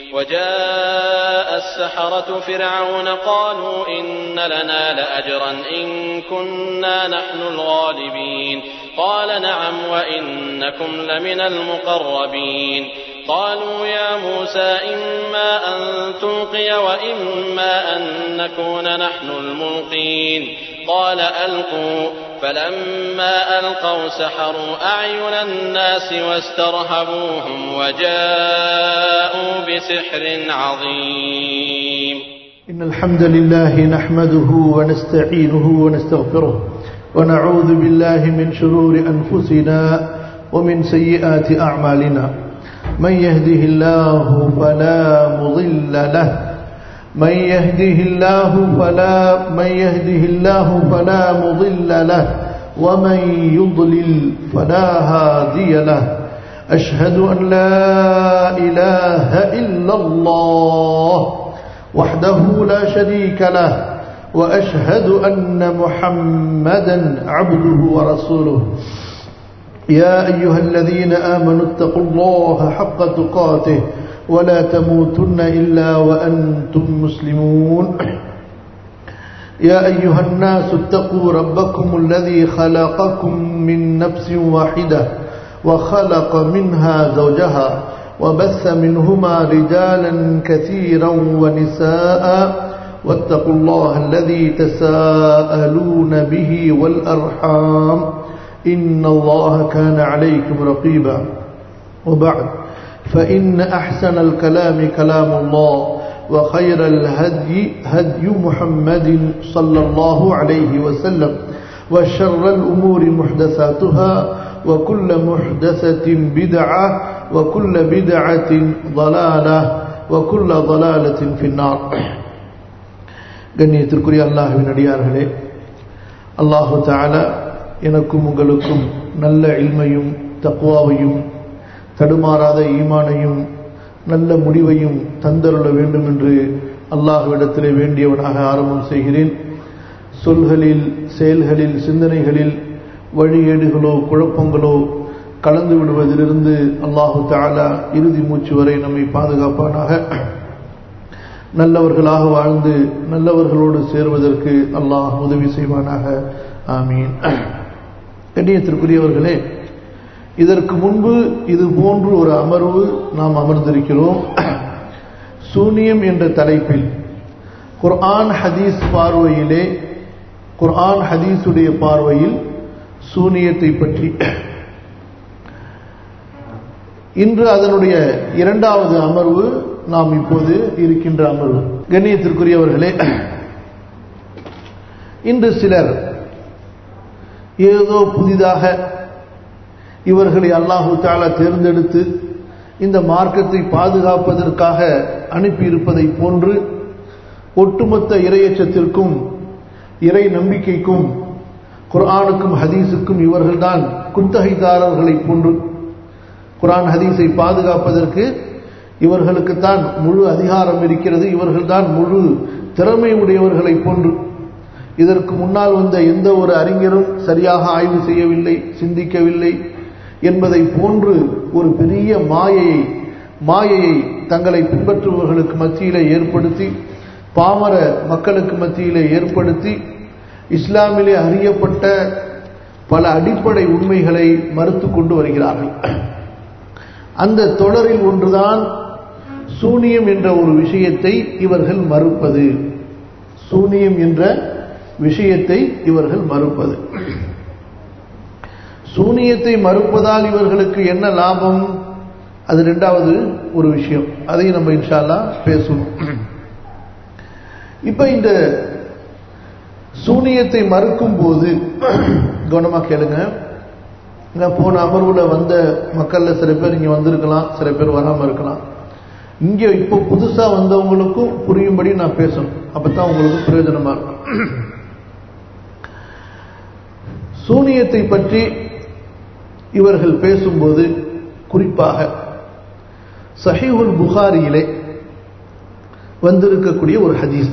وجاء السحرة فرعون قالوا إن لنا لأجرا إن كنا نحن الغالبين قال نعم وإنكم لمن المقربين قالوا يا موسى إما أن تلقي وإما أن نكون نحن الملقين قال ألقوا فلما ألقوا سحروا أعين الناس واسترهبوهم وجاءوا بسحر عظيم إن الحمد لله نحمده ونستعينه ونستغفره ونعوذ بالله من شرور أنفسنا ومن سيئات أعمالنا من يهده الله فلا مضل له من يهده الله فلا من يهده الله فلا مضل له ومن يضلل فلا هادي له أشهد أن لا إله إلا الله وحده لا شريك له وأشهد أن محمدا عبده ورسوله يا أيها الذين آمنوا اتقوا الله حق تقاته ولا تموتن إلا وأنتم مسلمون يا أيها الناس اتقوا ربكم الذي خلقكم من نفس واحدة وخلق منها زوجها وبث منهما رجالا كثيرا ونساء واتقوا الله الذي تساءلون به والأرحام إن الله كان عليكم رقيبا وبعد فإن أحسن الكلام كلام الله وخير الهدي هدي محمد صلى الله عليه وسلم وشر الأمور محدثاتها وكل محدثة بدعة وكل بدعة ضلالة وكل ضلالة في النار கண்ணியத்திற்குரிய அல்லாஹுவின் அடியார்களே அல்லாஹு தாலா எனக்கும் உங்களுக்கும் நல்ல இல்மையும் தக்குவாவையும் தடுமாறாத ஈமானையும் நல்ல முடிவையும் தந்தருள வேண்டும் என்று அல்லாஹுவிடத்திலே வேண்டியவனாக ஆரம்பம் செய்கிறேன் சொல்களில் செயல்களில் சிந்தனைகளில் வழியேடுகளோ குழப்பங்களோ கலந்து விடுவதிலிருந்து அல்லாஹு தாலா இறுதி மூச்சு வரை நம்மை பாதுகாப்பானாக நல்லவர்களாக வாழ்ந்து நல்லவர்களோடு சேர்வதற்கு அல்லாஹ் உதவி செய்வானாக ஆமீன் கண்ணியத்திற்குரியவர்களே இதற்கு முன்பு இது போன்று ஒரு அமர்வு நாம் அமர்ந்திருக்கிறோம் சூனியம் என்ற தலைப்பில் குர்ஆன் ஹதீஸ் பார்வையிலே குர்ஆன் ஹதீஸுடைய பார்வையில் சூனியத்தை பற்றி இன்று அதனுடைய இரண்டாவது அமர்வு நாம் இப்போது இருக்கின்ற அமர்வு கண்ணியத்திற்குரியவர்களே இன்று சிலர் ஏதோ புதிதாக இவர்களை அல்லாஹு தாலா தேர்ந்தெடுத்து இந்த மார்க்கத்தை பாதுகாப்பதற்காக அனுப்பியிருப்பதை போன்று ஒட்டுமொத்த இரையச்சத்திற்கும் இறை நம்பிக்கைக்கும் குர்ஆனுக்கும் ஹதீஸுக்கும் இவர்கள்தான் குத்தகைதாரர்களை போன்று குரான் ஹதீஸை பாதுகாப்பதற்கு இவர்களுக்குத்தான் முழு அதிகாரம் இருக்கிறது இவர்கள்தான் முழு திறமை உடையவர்களை போன்று இதற்கு முன்னால் வந்த எந்த ஒரு அறிஞரும் சரியாக ஆய்வு செய்யவில்லை சிந்திக்கவில்லை என்பதை போன்று ஒரு பெரிய மாயையை மாயையை தங்களை பின்பற்றுபவர்களுக்கு மத்தியிலே ஏற்படுத்தி பாமர மக்களுக்கு மத்தியிலே ஏற்படுத்தி இஸ்லாமிலே அறியப்பட்ட பல அடிப்படை உண்மைகளை மறுத்து கொண்டு வருகிறார்கள் அந்த தொடரில் ஒன்றுதான் சூனியம் என்ற ஒரு விஷயத்தை இவர்கள் மறுப்பது சூனியம் என்ற விஷயத்தை இவர்கள் மறுப்பது சூனியத்தை மறுப்பதால் இவர்களுக்கு என்ன லாபம் அது ரெண்டாவது ஒரு விஷயம் அதையும் நம்ம இன்ஷால்லா பேசுவோம் இப்ப இந்த சூனியத்தை மறுக்கும் போது கவனமா கேளுங்க நான் போன அமர்வுல வந்த மக்கள்ல சில பேர் இங்க வந்திருக்கலாம் சில பேர் வராம இருக்கலாம் இங்க இப்போ புதுசா வந்தவங்களுக்கும் புரியும்படி நான் பேசணும் அப்பதான் உங்களுக்கு பிரயோஜனமா இருக்கும் சூனியத்தை பற்றி இவர்கள் பேசும்போது குறிப்பாக சஹீஹுல் புகாரியிலே வந்திருக்கக்கூடிய ஒரு ஹதீஸ்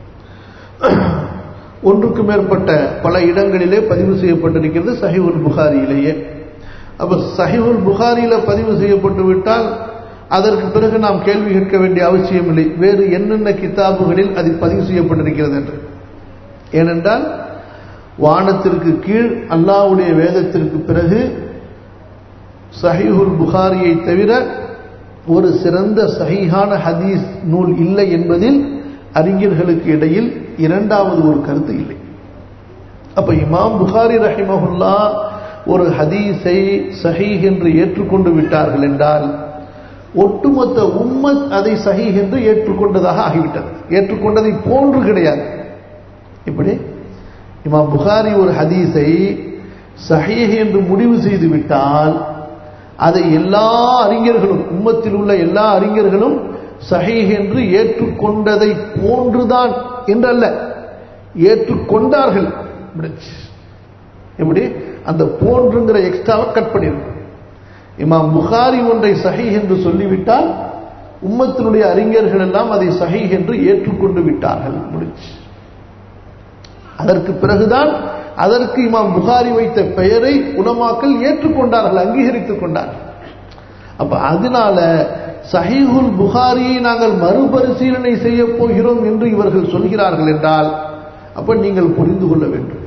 ஒன்றுக்கு மேற்பட்ட பல இடங்களிலே பதிவு செய்யப்பட்டிருக்கிறது சஹிவுல் புகாரியிலேயே அப்ப சஹிவுல் புகாரியில பதிவு செய்யப்பட்டு விட்டால் அதற்கு பிறகு நாம் கேள்வி கேட்க வேண்டிய அவசியம் இல்லை வேறு என்னென்ன கிதாபுகளில் அது பதிவு செய்யப்பட்டிருக்கிறது என்று ஏனென்றால் வானத்திற்கு கீழ் அல்லாவுடைய வேதத்திற்கு பிறகு சஹீஹுல் புகாரியை தவிர ஒரு சிறந்த சஹீஹான ஹதீஸ் நூல் இல்லை என்பதில் அறிஞர்களுக்கு இடையில் இரண்டாவது ஒரு கருத்து இல்லை அப்ப இமாம் புகாரி ரஹிமஹுல்லா ஒரு ஹதீஸை சஹீஹ் என்று ஏற்றுக்கொண்டு விட்டார்கள் என்றால் ஒட்டுமொத்த உம்மத் அதை சஹீஹ் என்று ஏற்றுக்கொண்டதாக ஆகிவிட்டது ஏற்றுக்கொண்டதை போன்று கிடையாது இப்படி இமாம் புகாரி ஒரு ஹதீஸை சஹீஹ் என்று முடிவு செய்து விட்டால் அதை எல்லா அறிஞர்களும் உம்மத்தில் உள்ள எல்லா அறிஞர்களும் சஹீஹ் என்று ஏற்றுக்கொண்டதை போன்றுதான் என்றல்ல ஏற்றுக்கொண்டார்கள் எப்படி அந்த போன்றுங்கிற எக்ஸ்ட்ராவை கட் பண்ணிருக்கு இமாம் புகாரி ஒன்றை சஹி என்று சொல்லிவிட்டால் உம்மத்தினுடைய அறிஞர்கள் எல்லாம் அதை சஹி என்று ஏற்றுக்கொண்டு விட்டார்கள் முடிச்சு அதற்கு பிறகுதான் அதற்கு இமாம் புகாரி வைத்த பெயரை உலமாக்கள் ஏற்றுக்கொண்டார்கள் அங்கீகரித்துக் கொண்டார்கள் அப்ப அதனால சஹீஹுல் புகாரியை நாங்கள் மறுபரிசீலனை செய்ய போகிறோம் என்று இவர்கள் சொல்கிறார்கள் என்றால் அப்ப நீங்கள் புரிந்து கொள்ள வேண்டும்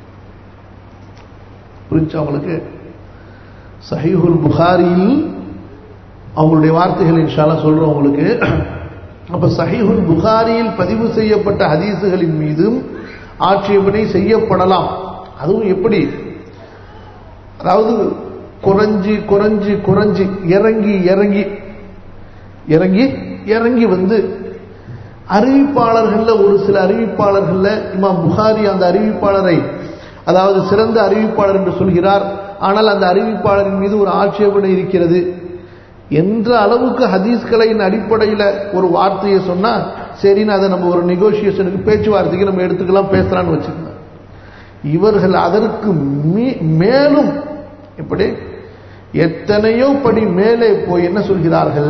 புரிஞ்சு அவங்களுக்கு சஹீஹுல் புகாரியில் அவங்களுடைய வார்த்தைகள் இன்ஷாலா சொல்றோம் உங்களுக்கு அப்ப சஹீஹுல் புகாரியில் பதிவு செய்யப்பட்ட ஹதீசுகளின் மீதும் ஆட்சேபனை செய்யப்படலாம் அதுவும் எப்படி அதாவது குறைஞ்சி குறைஞ்சி குறைஞ்சி இறங்கி இறங்கி இறங்கி இறங்கி வந்து அறிவிப்பாளர்கள்ல ஒரு சில அறிவிப்பாளர்கள்ல இமாம் புகாரி அந்த அறிவிப்பாளரை அதாவது சிறந்த அறிவிப்பாளர் என்று சொல்கிறார் ஆனால் அந்த அறிவிப்பாளரின் மீது ஒரு ஆட்சேபனை இருக்கிறது என்ற அளவுக்கு ஹதீஸ்களின் அடிப்படையில் ஒரு வார்த்தையை சொன்னா சரின்னு அதை நம்ம ஒரு நெகோசியேஷனுக்கு பேச்சுவார்த்தைக்கு நம்ம எடுத்துக்கலாம் பேசலாம்னு வச்சுக்கோங்க இவர்கள் அதற்கு மேலும் எப்படி எத்தனையோ படி மேலே போய் என்ன சொல்கிறார்கள்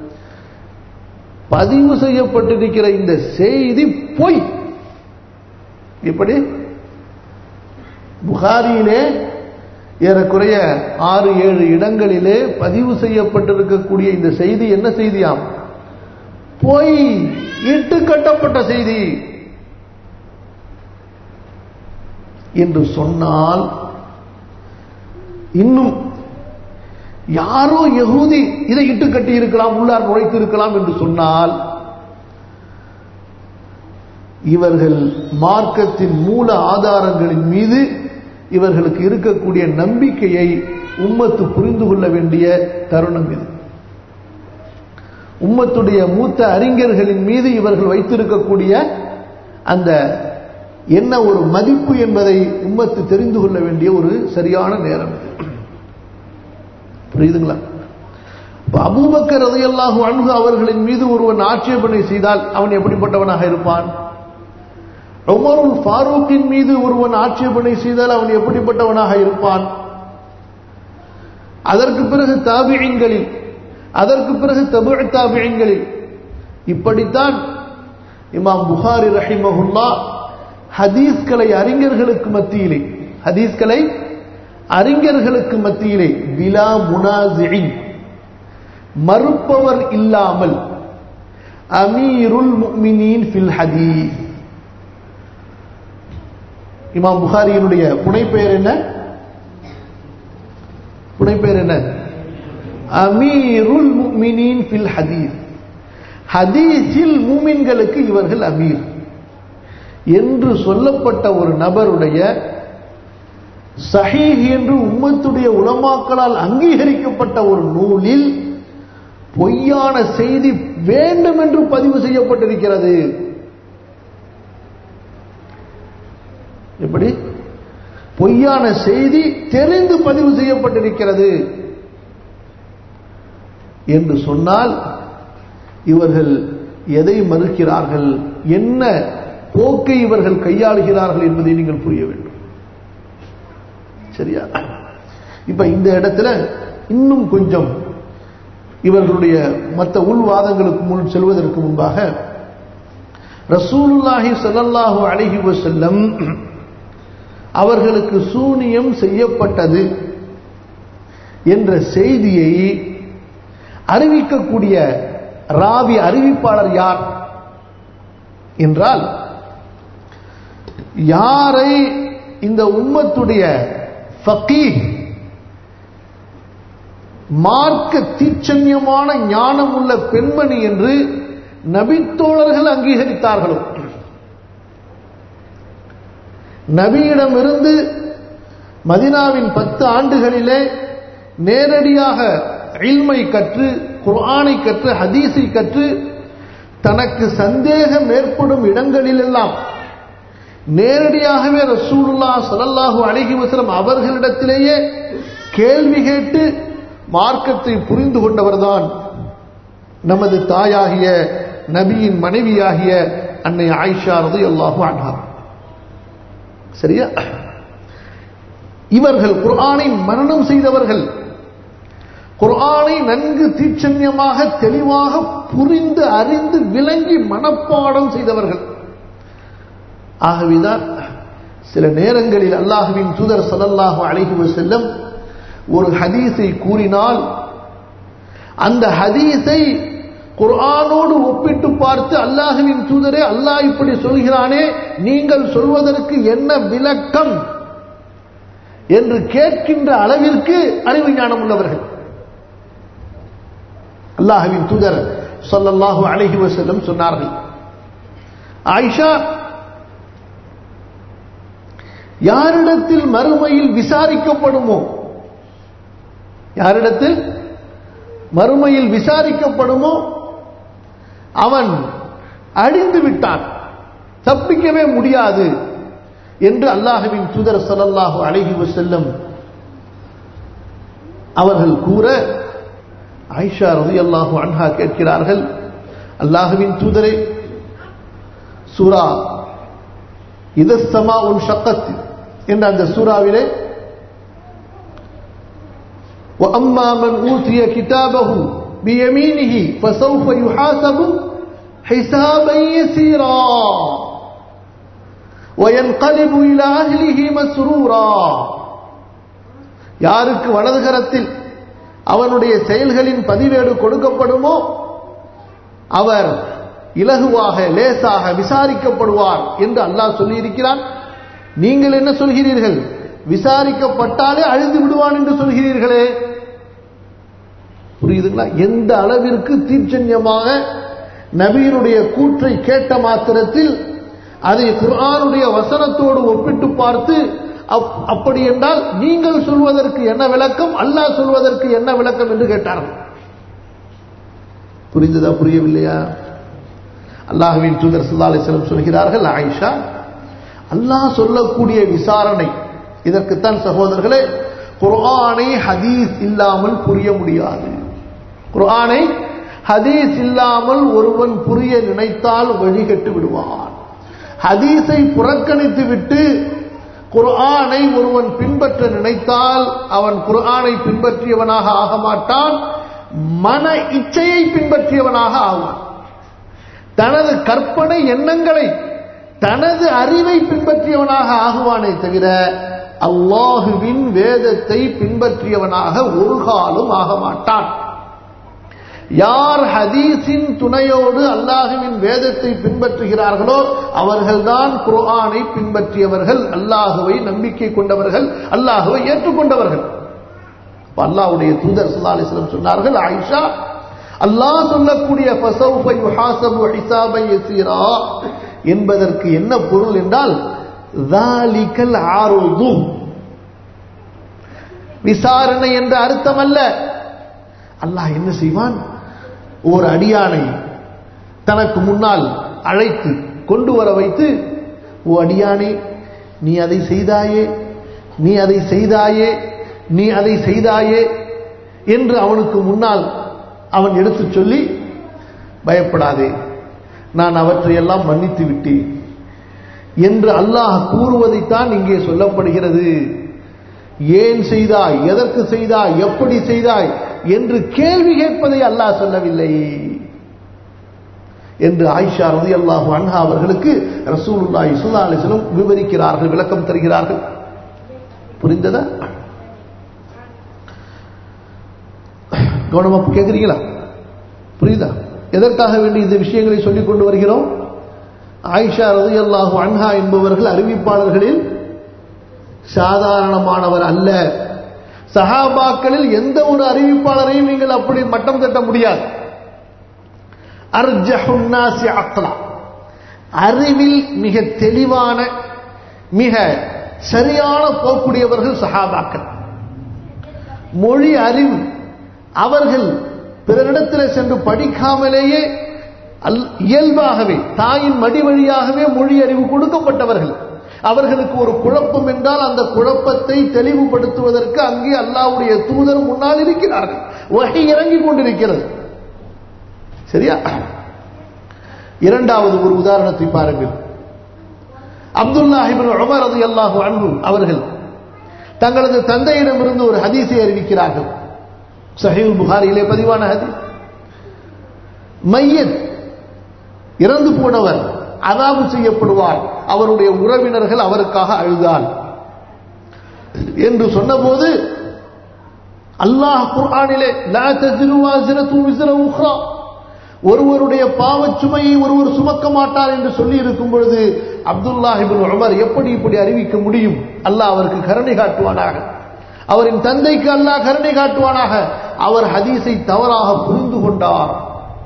பதிவு செய்யப்பட்டிருக்கிற இந்த செய்தி பொய் எப்படி புகாரியிலே ஏறக்குறைய ஆறு ஏழு இடங்களிலே பதிவு செய்யப்பட்டிருக்கக்கூடிய இந்த செய்தி என்ன செய்தியாம் பொய் இட்டு கட்டப்பட்ட செய்தி என்று சொன்னால் இன்னும் யாரோ யகூதி இதை இட்டு கட்டி இருக்கலாம் உள்ளார் நுழைத்து இருக்கலாம் என்று சொன்னால் இவர்கள் மார்க்கத்தின் மூல ஆதாரங்களின் மீது இவர்களுக்கு இருக்கக்கூடிய நம்பிக்கையை உம்மத்து புரிந்து கொள்ள வேண்டிய தருணம் இது உம்மத்துடைய மூத்த அறிஞர்களின் மீது இவர்கள் வைத்திருக்கக்கூடிய அந்த என்ன ஒரு மதிப்பு என்பதை உம்மத்து தெரிந்து கொள்ள வேண்டிய ஒரு சரியான நேரம் இது புரியுதுங்களா அபூபக்கர் ரதையல்லாஹு அன்பு அவர்களின் மீது ஒருவன் ஆட்சேபனை செய்தால் அவன் எப்படிப்பட்டவனாக இருப்பான் உமருல் ஃபாரூக்கின் மீது ஒருவன் ஆட்சேபனை செய்தால் அவன் எப்படிப்பட்டவனாக இருப்பான் அதற்கு பிறகு தாபியங்களில் அதற்கு பிறகு தபு தாபியங்களில் இப்படித்தான் இமாம் புகாரி ரஹிமஹுல்லா ஹதீஸ்களை அறிஞர்களுக்கு மத்தியிலே ஹதீஸ்களை அறிஞர்களுக்கு மத்தியிலே விலா முனாசின் மறுப்பவர் இல்லாமல் அமீருல் முக்மினின் ஃபில் ஹதீஸ் இமாம் புகாரியினுடைய புனைப்பெயர் என்ன புனைப்பெயர் என்ன அமீருல் முக்மினின் ஃபில் ஹதீஸ் ஹதீஸில் மூமின்களுக்கு இவர்கள் அமீர் என்று சொல்லப்பட்ட ஒரு நபருடைய சஹீஹ் என்று உம்மத்துடைய உலமாக்களால் அங்கீகரிக்கப்பட்ட ஒரு நூலில் பொய்யான செய்தி வேண்டும் என்று பதிவு செய்யப்பட்டிருக்கிறது எப்படி பொய்யான செய்தி தெரிந்து பதிவு செய்யப்பட்டிருக்கிறது என்று சொன்னால் இவர்கள் எதை மறுக்கிறார்கள் என்ன போக்கை இவர்கள் கையாளுகிறார்கள் என்பதை நீங்கள் புரிய வேண்டும் சரியா இப்ப இந்த இடத்துல இன்னும் கொஞ்சம் இவர்களுடைய மற்ற உள்வாதங்களுக்கு முன் செல்வதற்கு முன்பாக ரசூலுல்லாஹி ஸல்லல்லாஹு அலைஹி வஸல்லம் அவர்களுக்கு சூனியம் செய்யப்பட்டது என்ற செய்தியை அறிவிக்கக்கூடிய ராவி அறிவிப்பாளர் யார் என்றால் யாரை இந்த உம்மத்துடைய ஃபகீஹ் மார்க்க தீச்சன்யமான ஞானம் உள்ள பெண்மணி என்று நபித்தோழர்கள் அங்கீகரித்தார்களோ நபியிடமிருந்து மதினாவின் பத்து ஆண்டுகளிலே நேரடியாக இல்மை கற்று குர்ஆனை கற்று ஹதீஸை கற்று தனக்கு சந்தேகம் ஏற்படும் இடங்களிலெல்லாம் நேரடியாகவே ரசூலுல்லா ஸல்லல்லாஹு அலைஹி வஸல்லம் அவர்களிடத்திலேயே கேள்வி கேட்டு மார்க்கத்தை புரிந்து கொண்டவர்தான் நமது தாயாகிய நபியின் மனைவியாகிய அன்னை ஆயிஷா ரலியல்லாஹு அன்ஹா சரியா இவர்கள் குர்ஆனை மரணம் செய்தவர்கள் குர்ஆனை நன்கு தீட்சண்யமாக தெளிவாக புரிந்து அறிந்து விளங்கி மனப்பாடம் செய்தவர்கள் ஆகவேதான் சில நேரங்களில் அல்லாஹுவின் தூதர் ஸல்லல்லாஹு அலைஹி வஸல்லம் ஒரு ஹதீஸை கூறினால் அந்த ஹதீஸை குர்ஆனோடு ஒப்பிட்டு பார்த்து அல்லாஹுவின் தூதரே அல்லாஹ் இப்படி சொல்கிறானே நீங்கள் சொல்வதற்கு என்ன விளக்கம் என்று கேட்கின்ற அளவிற்கு அறிவு ஞானம் உள்ளவர்கள் அல்லாஹுவின் தூதர் ஸல்லல்லாஹு அலைஹி வஸல்லம் சொன்னார்கள் ஆயிஷா யாரிடத்தில் மறுமையில் விசாரிக்கப்படுமோ யாரிடத்தில் மறுமையில் விசாரிக்கப்படுமோ அவன் அழிந்து விட்டான் தப்பிக்கவே முடியாது என்று அல்லாஹுவின் தூதர் ஸல்லல்லாஹு அலைஹி வஸல்லம் அவர்கள் கூற ஆயிஷா ரலியல்லாஹு அன்ஹா கேட்கிறார்கள் அல்லாஹுவின் தூதரே சூரா இதஸ்தமா உன் ஷக்கத் என்ற அந்த சூறாவிலே وأما من أوتي كتابه بيمينه فسوف يحاسب حسابا يسيرا وينقلب إلى أهله مسرورا யாருக்கு வலதுகரத்தில் அவனுடைய செயல்களின் பதிவேடு கொடுக்கப்படுமோ அவர் இலகுவாக லேசாக விசாரிக்கப்படுவார் என்று அல்லாஹ் சொல்லியிருக்கிறான் நீங்கள் என்ன சொல்கிறீர்கள் விசாரிக்கப்பட்டாலே அழிந்து விடுவான் என்று சொல்கிறீர்களே புரியுதுங்களா எந்த அளவிற்கு தீர்ச்சன்யமாக நபியினுடைய கூற்றை கேட்ட மாத்திரத்தில் அதை குர்ஆனுடைய வசனத்தோடு ஒப்பிட்டு பார்த்து அப்படி என்றால் நீங்கள் சொல்வதற்கு என்ன விளக்கம் அல்லாஹ் சொல்வதற்கு என்ன விளக்கம் என்று கேட்டார்கள் புரிந்ததா புரியவில்லையா அல்லாஹுவின் தூதர் சல்லா அலிஸ்லம் சொல்கிறார்கள் ஆயிஷா அல்லாஹ் சொல்லக்கூடிய விசாரணை இதற்குத்தான் சகோதரர்களே குர்ஆனை ஹதீஸ் இல்லாமல் புரிய முடியாது குர்ஆனை ஹதீஸ் இல்லாமல் ஒருவன் புரிய நினைத்தால் வழிகட்டு விடுவான் ஹதீஸை புறக்கணித்து விட்டு குர்ஆனை ஒருவன் பின்பற்ற நினைத்தால் அவன் குர்ஆனை பின்பற்றியவனாக ஆக மாட்டான் மன இச்சையை பின்பற்றியவனாக ஆவான் தனது கற்பனை எண்ணங்களை தனது அறிவை பின்பற்றியவனாக ஆகுவானே தவிர அல்லாஹுவின் வேதத்தை பின்பற்றியவனாக ஒரு காலம் ஆக மாட்டான் யார் ஹதீஸின் துணையோடு அல்லாஹுவின் வேதத்தை பின்பற்றுகிறார்களோ அவர்கள்தான் குர்ஆனை பின்பற்றியவர்கள் அல்லாஹுவை நம்பிக்கை கொண்டவர்கள் அல்லாஹுவை ஏற்றுக்கொண்டவர்கள் அல்லாஹுடைய தூதர் சல்லா அலிஸ்லம் சொன்னார்கள் ஆயிஷா அல்லாஹ் சொல்லக்கூடிய என்பதற்கு என்ன பொருள் என்றால் விசாரணை என்ற அர்த்தம் அல்ல அல்லாஹ் என்ன செய்வான் ஒரு அடியானை தனக்கு முன்னால் அழைத்து கொண்டு வர வைத்து ஓ அடியானே நீ அதை செய்தாயே நீ அதை செய்தாயே நீ அதை செய்தாயே என்று அவனுக்கு முன்னால் அவன் எடுத்துச் சொல்லி பயப்படாதே நான் அவற்றையெல்லாம் மன்னித்து விட்டேன் என்று அல்லாஹ் கூறுவதைத்தான் இங்கே சொல்லப்படுகிறது ஏன் செய்தாய் எதற்கு செய்தாய் எப்படி செய்தாய் என்று கேள்வி கேட்பதை அல்லாஹ் சொல்லவில்லை என்று ஆயிஷா ரதி அல்லாஹு அன்ஹா அவர்களுக்கு ரசூலுல்லா இசுல்லா அலிஸ்லம் விவரிக்கிறார்கள் விளக்கம் தருகிறார்கள் புரிந்ததா கவனமா கேட்குறீங்களா புரியுதா எதற்காக வேண்டி இந்த விஷயங்களை சொல்லிக் கொண்டு வருகிறோம் ஆயிஷா ரதியல்லாஹு அன்ஹா என்பவர்கள் அறிவிப்பாளர்களில் சாதாரணமானவர் அல்ல சஹாபாக்களில் எந்த ஒரு அறிவிப்பாளரையும் நீங்கள் அப்படி மட்டம் தட்ட முடியாது அர்ஜஹுன்னாசி அக்லா அறிவில் மிக தெளிவான மிக சரியான போக்குடையவர்கள் சஹாபாக்கள் மொழி அறிவு அவர்கள் பிறரிடத்தில் சென்று படிக்காமலேயே அல்- இயல்பாகவே தாயின் மடி வழியாகவே மொழி அறிவு கொடுக்கப்பட்டவர்கள் அவர்களுக்கு ஒரு குழப்பம் என்றால் அந்த குழப்பத்தை தெளிவுபடுத்துவதற்கு அங்கே அல்லாஹ்வுடைய தூதர் முன்னால் இருக்கிறார்கள் வகை இறங்கிக் கொண்டிருக்கிறது சரியா இரண்டாவது ஒரு உதாரணத்தை பாருங்கள் அப்துல்லாஹிபின் உமர் ரலியல்லாஹு அன்ஹு அவர்கள் தங்களது தந்தையிடமிருந்து ஒரு ஹதீஸை அறிவிக்கிறார்கள் சஹீல் புகாரியிலே பதிவான ஹதீஸ் மையத் இறந்து போனவர் அதாபு செய்யப்படுவார் அவருடைய உறவினர்கள் அவருக்காக அழுதால் என்று சொன்னபோது அல்லாஹ் குர்ஆனிலே லா தஜ்ரு வாசிரத்து விஸ்ர உக்ரா ஒருவருடைய பாவச் சுமையை ஒருவர் சுமக்க மாட்டார் என்று சொல்லி இருக்கும் பொழுது அப்துல்லாஹ் இப்னு உமர் எப்படி இப்படி அறிவிக்க முடியும் அல்லாஹ் அவருக்கு கருணை காட்டுவானாக அவரின் தந்தைக்கு அல்லாஹ் கருணை காட்டுவானாக அவர் ஹதீஸை தவறாக புரிந்து கொண்டார்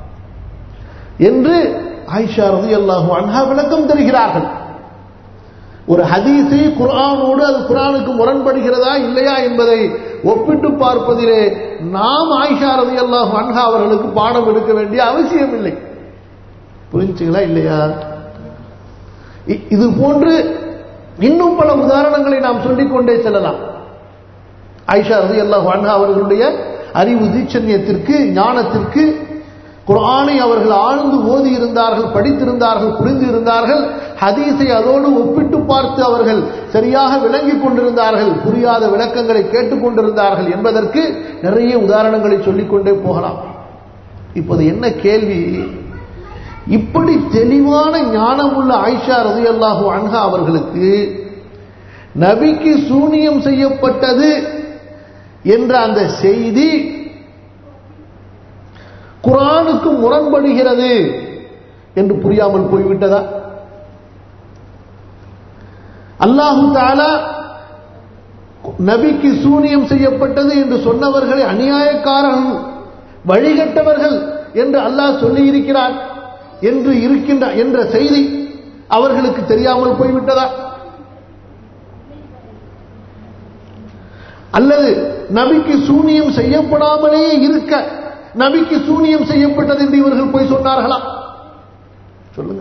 என்று ஆயிஷா ரலியல்லாஹு அன்ஹா விளக்கம் தருகிறார்கள் ஒரு ஹதீஸை குர்ஆனோடு அது குர்ஆனுக்கு முரண்படுகிறதா இல்லையா என்பதை ஒப்பிட்டு பார்ப்பதிலே நாம் ஆயிஷா ரலியல்லாஹு அன்ஹா அவர்களுக்கு பாடம் எடுக்க வேண்டிய அவசியம் இல்லை புரிஞ்சுங்களா இல்லையா இ- இது போன்று இன்னும் பல உதாரணங்களை நாம் சொல்லிக்கொண்டே செல்லலாம் ஆயிஷா ரலியல்லாஹு அன்ஹா அவர்களுடைய அறிவு தீட்சண்யத்திற்கு ஞானத்திற்கு குர்ஆனை அவர்கள் ஆழ்ந்து ஓதி இருந்தார்கள் படித்திருந்தார்கள் புரிந்து இருந்தார்கள் ஹதீஸை அதோடு ஒப்பிட்டு பார்த்து அவர்கள் சரியாக விளங்கிக் கொண்டிருந்தார்கள் புரியாத விளக்கங்களை கேட்டுக்கொண்டிருந்தார்கள் என்பதற்கு நிறைய உதாரணங்களை சொல்லிக்கொண்டே போகலாம் இப்போது என்ன கேள்வி இப்படி தெளிவான ஞானமுள்ள ஆயிஷா ரலியல்லாஹு அன்ஹா அவர்களுக்கு நபிக்கு சூனியம் செய்யப்பட்டது என்ற அந்த செய்தி குரானுக்கு முரண்படுகிறது என்று புரியாமல் போய்விட்டதா அல்லாஹு தாலா நபிக்கு சூனியம் செய்யப்பட்டது என்று சொன்னவர்களை அநியாயக்காரர்கள் வழிகட்டவர்கள் என்று அல்லாஹ் சொல்லி இருக்கிறார் என்று இருக்கின்ற என்ற செய்தி அவர்களுக்கு தெரியாமல் போய்விட்டதா அல்லது நபிக்கு சூனியம் செய்யப்படாமலேயே இருக்க நபிக்கு சூனியம் செய்யப்பட்டது என்று இவர்கள் போய் சொன்னார்களா சொல்லுங்க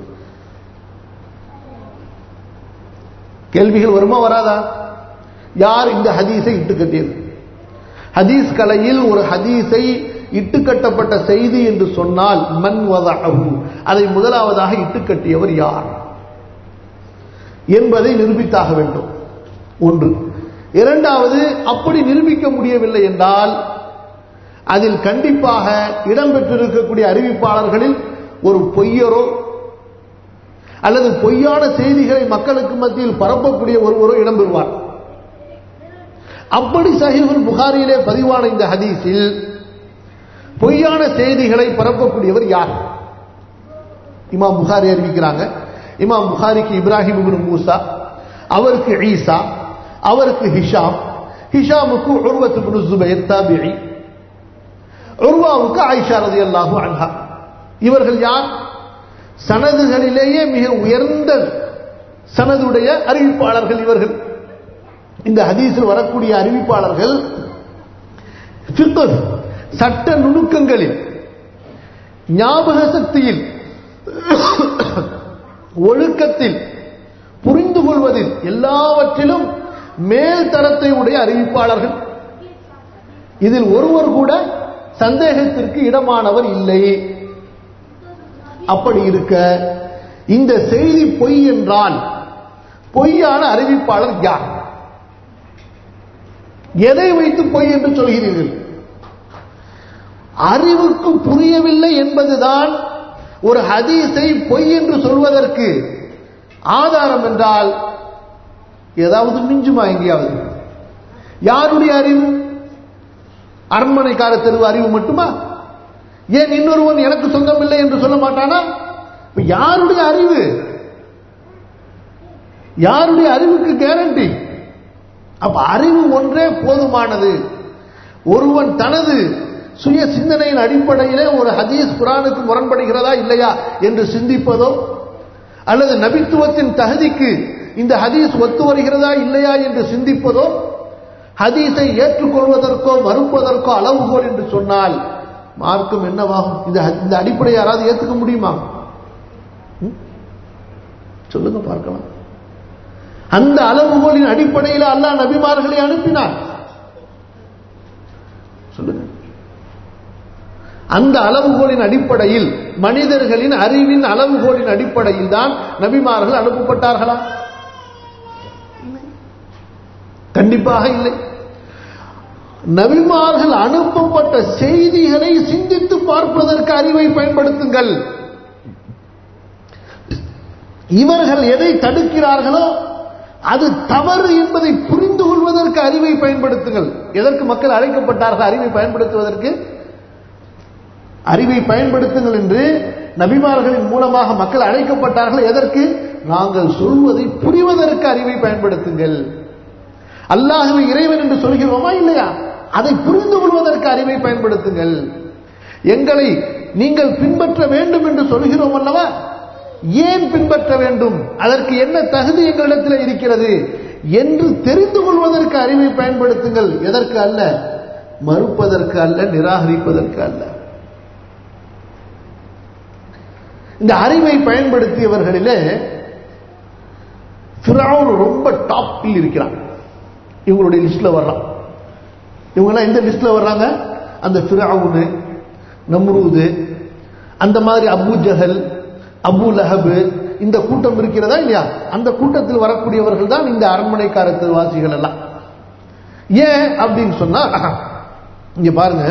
கேள்விகள் வருமா வராதா யார் இந்த ஹதீஸை இட்டு கட்டியது ஹதீஸ் கலையில் ஒரு ஹதீஸை இட்டு கட்டப்பட்ட செய்தி என்று சொன்னால் மன் வதஅஹு அதை முதலாவதாக இட்டு கட்டியவர் யார் என்பதை நிரூபித்தாக வேண்டும் ஒன்று இரண்டாவது அப்படி நிரூபிக்க முடியவில்லை என்றால் அதில் கண்டிப்பாக இடம்பெற்றிருக்கக்கூடிய அறிவிப்பாளர்களில் ஒரு பொய்யரோ அல்லது பொய்யான செய்திகளை மக்களுக்கு மத்தியில் பரப்பக்கூடிய ஒருவரோ இடம்பெறுவார் அப்படி சஹீஹுல் புகாரியிலே பதிவான இந்த ஹதீஸில் பொய்யான செய்திகளை பரப்பக்கூடியவர் யார் இமாம் புகாரி அறிவிக்கிறாங்க இமாம் புகாரிக்கு இப்ராஹிம் இப்னு மூசா அவருக்கு ஈசா அவருக்கு ஹிஷாம் ஹிஷாமுக்கு உருவத்து இப்னு ஜுபைர் தாபிஇ உருவாவுக்கு ஆயிஷா ரலியல்லாஹு அன்ஹா இவர்கள் யார் சனதுகளிலேயே மிக உயர்ந்த சனதுடைய அறிவிப்பாளர்கள் இவர்கள் இந்த ஹதீஸில் வரக்கூடிய அறிவிப்பாளர்கள் ஃபிக்ஹ், சட்ட நுணுக்கங்களில் ஞாபக சக்தியில் ஒழுக்கத்தில் புரிந்து கொள்வதில் எல்லாவற்றிலும் மேல் தரத்தை உடைய அறிவிப்பாளர்கள் இதில் ஒருவர் கூட சந்தேகத்திற்கு இடமானவர் இல்லை அப்படி இருக்க இந்த செய்தி பொய் என்றால் பொய்யான அறிவிப்பாளர் யார் எதை வைத்து பொய் என்று சொல்கிறீர்கள் அறிவுக்கு புரியவில்லை என்பதுதான் ஒரு ஹதீஸை பொய் என்று சொல்வதற்கு ஆதாரம் என்றால் ஏதாவது மிஞ்சுமா எங்கேயாவது யாருடைய அறிவு அரண்மனைக்கார தெருவு அறிவு மட்டுமா ஏன் இன்னொருவன் எனக்கு சொந்தம் இல்லை என்று சொல்ல மாட்டானா இப்ப யாருடைய அறிவு யாருடைய அறிவுக்கு கேரண்டி அப்ப அறிவு ஒன்றே போதுமானது ஒருவன் தனது சுய சிந்தனையின் அடிப்படையிலே ஒரு ஹதீஸ் குரானுக்கு முரண்படுகிறதா இல்லையா என்று சிந்திப்பதோ அல்லது நபித்துவத்தின் தகுதிக்கு இந்த ஹதீஸ் ஒத்து வருகிறதா இல்லையா என்று சிந்திப்பதோ ஹதீஸை ஏற்றுக்கொள்வதற்கோ மறுப்பதற்கோ அளவுகோல் என்று சொன்னால் மார்க்கம் என்னவாகும் இந்த இந்த அடிப்படை யாராவது ஏற்றுக்க முடியுமா ம்? சொல்லுங்க பார்க்கலாம் அந்த அளவுகோலின் அடிப்படையில் அல்லாஹ் நபிமார்களை அனுப்பினார் சொல்லுங்க அந்த அளவுகோலின் அடிப்படையில் மனிதர்களின் அறிவின் அளவுகோலின் அடிப்படையில் தான் நபிமார்கள் அனுப்பப்பட்டார்களா கண்டிப்பாக இல்லை நபிமார்கள் அனுப்பப்பட்ட செய்திகளை சிந்தித்து பார்ப்பதற்கு அறிவை பயன்படுத்துங்கள் இவர்கள் எதை தடுக்கிறார்களோ அது தவறு என்பதை புரிந்து கொள்வதற்கு அறிவை பயன்படுத்துங்கள் எதற்கு மக்கள் அழைக்கப்பட்டார்கள் அறிவை பயன்படுத்துவதற்கு அறிவை பயன்படுத்துங்கள் என்று நபிமார்களின் மூலமாக மக்கள் அழைக்கப்பட்டார்கள் எதற்கு நாங்கள் சொல்வதை புரிவதற்கு அறிவை பயன்படுத்துங்கள் அல்லாஹுவை இறைவன் என்று சொல்கிறோமா இல்லையா அதை புரிந்து கொள்வதற்கு அறிவை பயன்படுத்துங்கள் எங்களை நீங்கள் பின்பற்ற வேண்டும் என்று சொல்கிறோம் அல்லவா ஏன் பின்பற்ற வேண்டும் அதற்கு என்ன தகுதி எங்களிடத்தில் இருக்கிறது என்று தெரிந்து கொள்வதற்கு அறிவை பயன்படுத்துங்கள் எதற்கு அல்ல மறுப்பதற்கு அல்ல நிராகரிப்பதற்கு அல்ல இந்த அறிவை பயன்படுத்தியவர்களிலே ஃபிரௌன் ரொம்ப டாப்பில் இருக்கிறான் இவங்களுடைய லிஸ்ட்ல வர்றான் இவங்கெல்லாம் எந்த லிஸ்ட்ல வர்றாங்க அந்த ஃபிரௌனு நம்ரூது அந்த மாதிரி அபூ ஜஹல் அபு லஹபு இந்த கூட்டம் இருக்கிறதா இல்லையா அந்த கூட்டத்தில் வரக்கூடியவர்கள் தான் இந்த அரண்மனைக்காரத்து வாசிகள் எல்லாம் ஏன் அப்படின்னு சொன்னா இங்க பாருங்க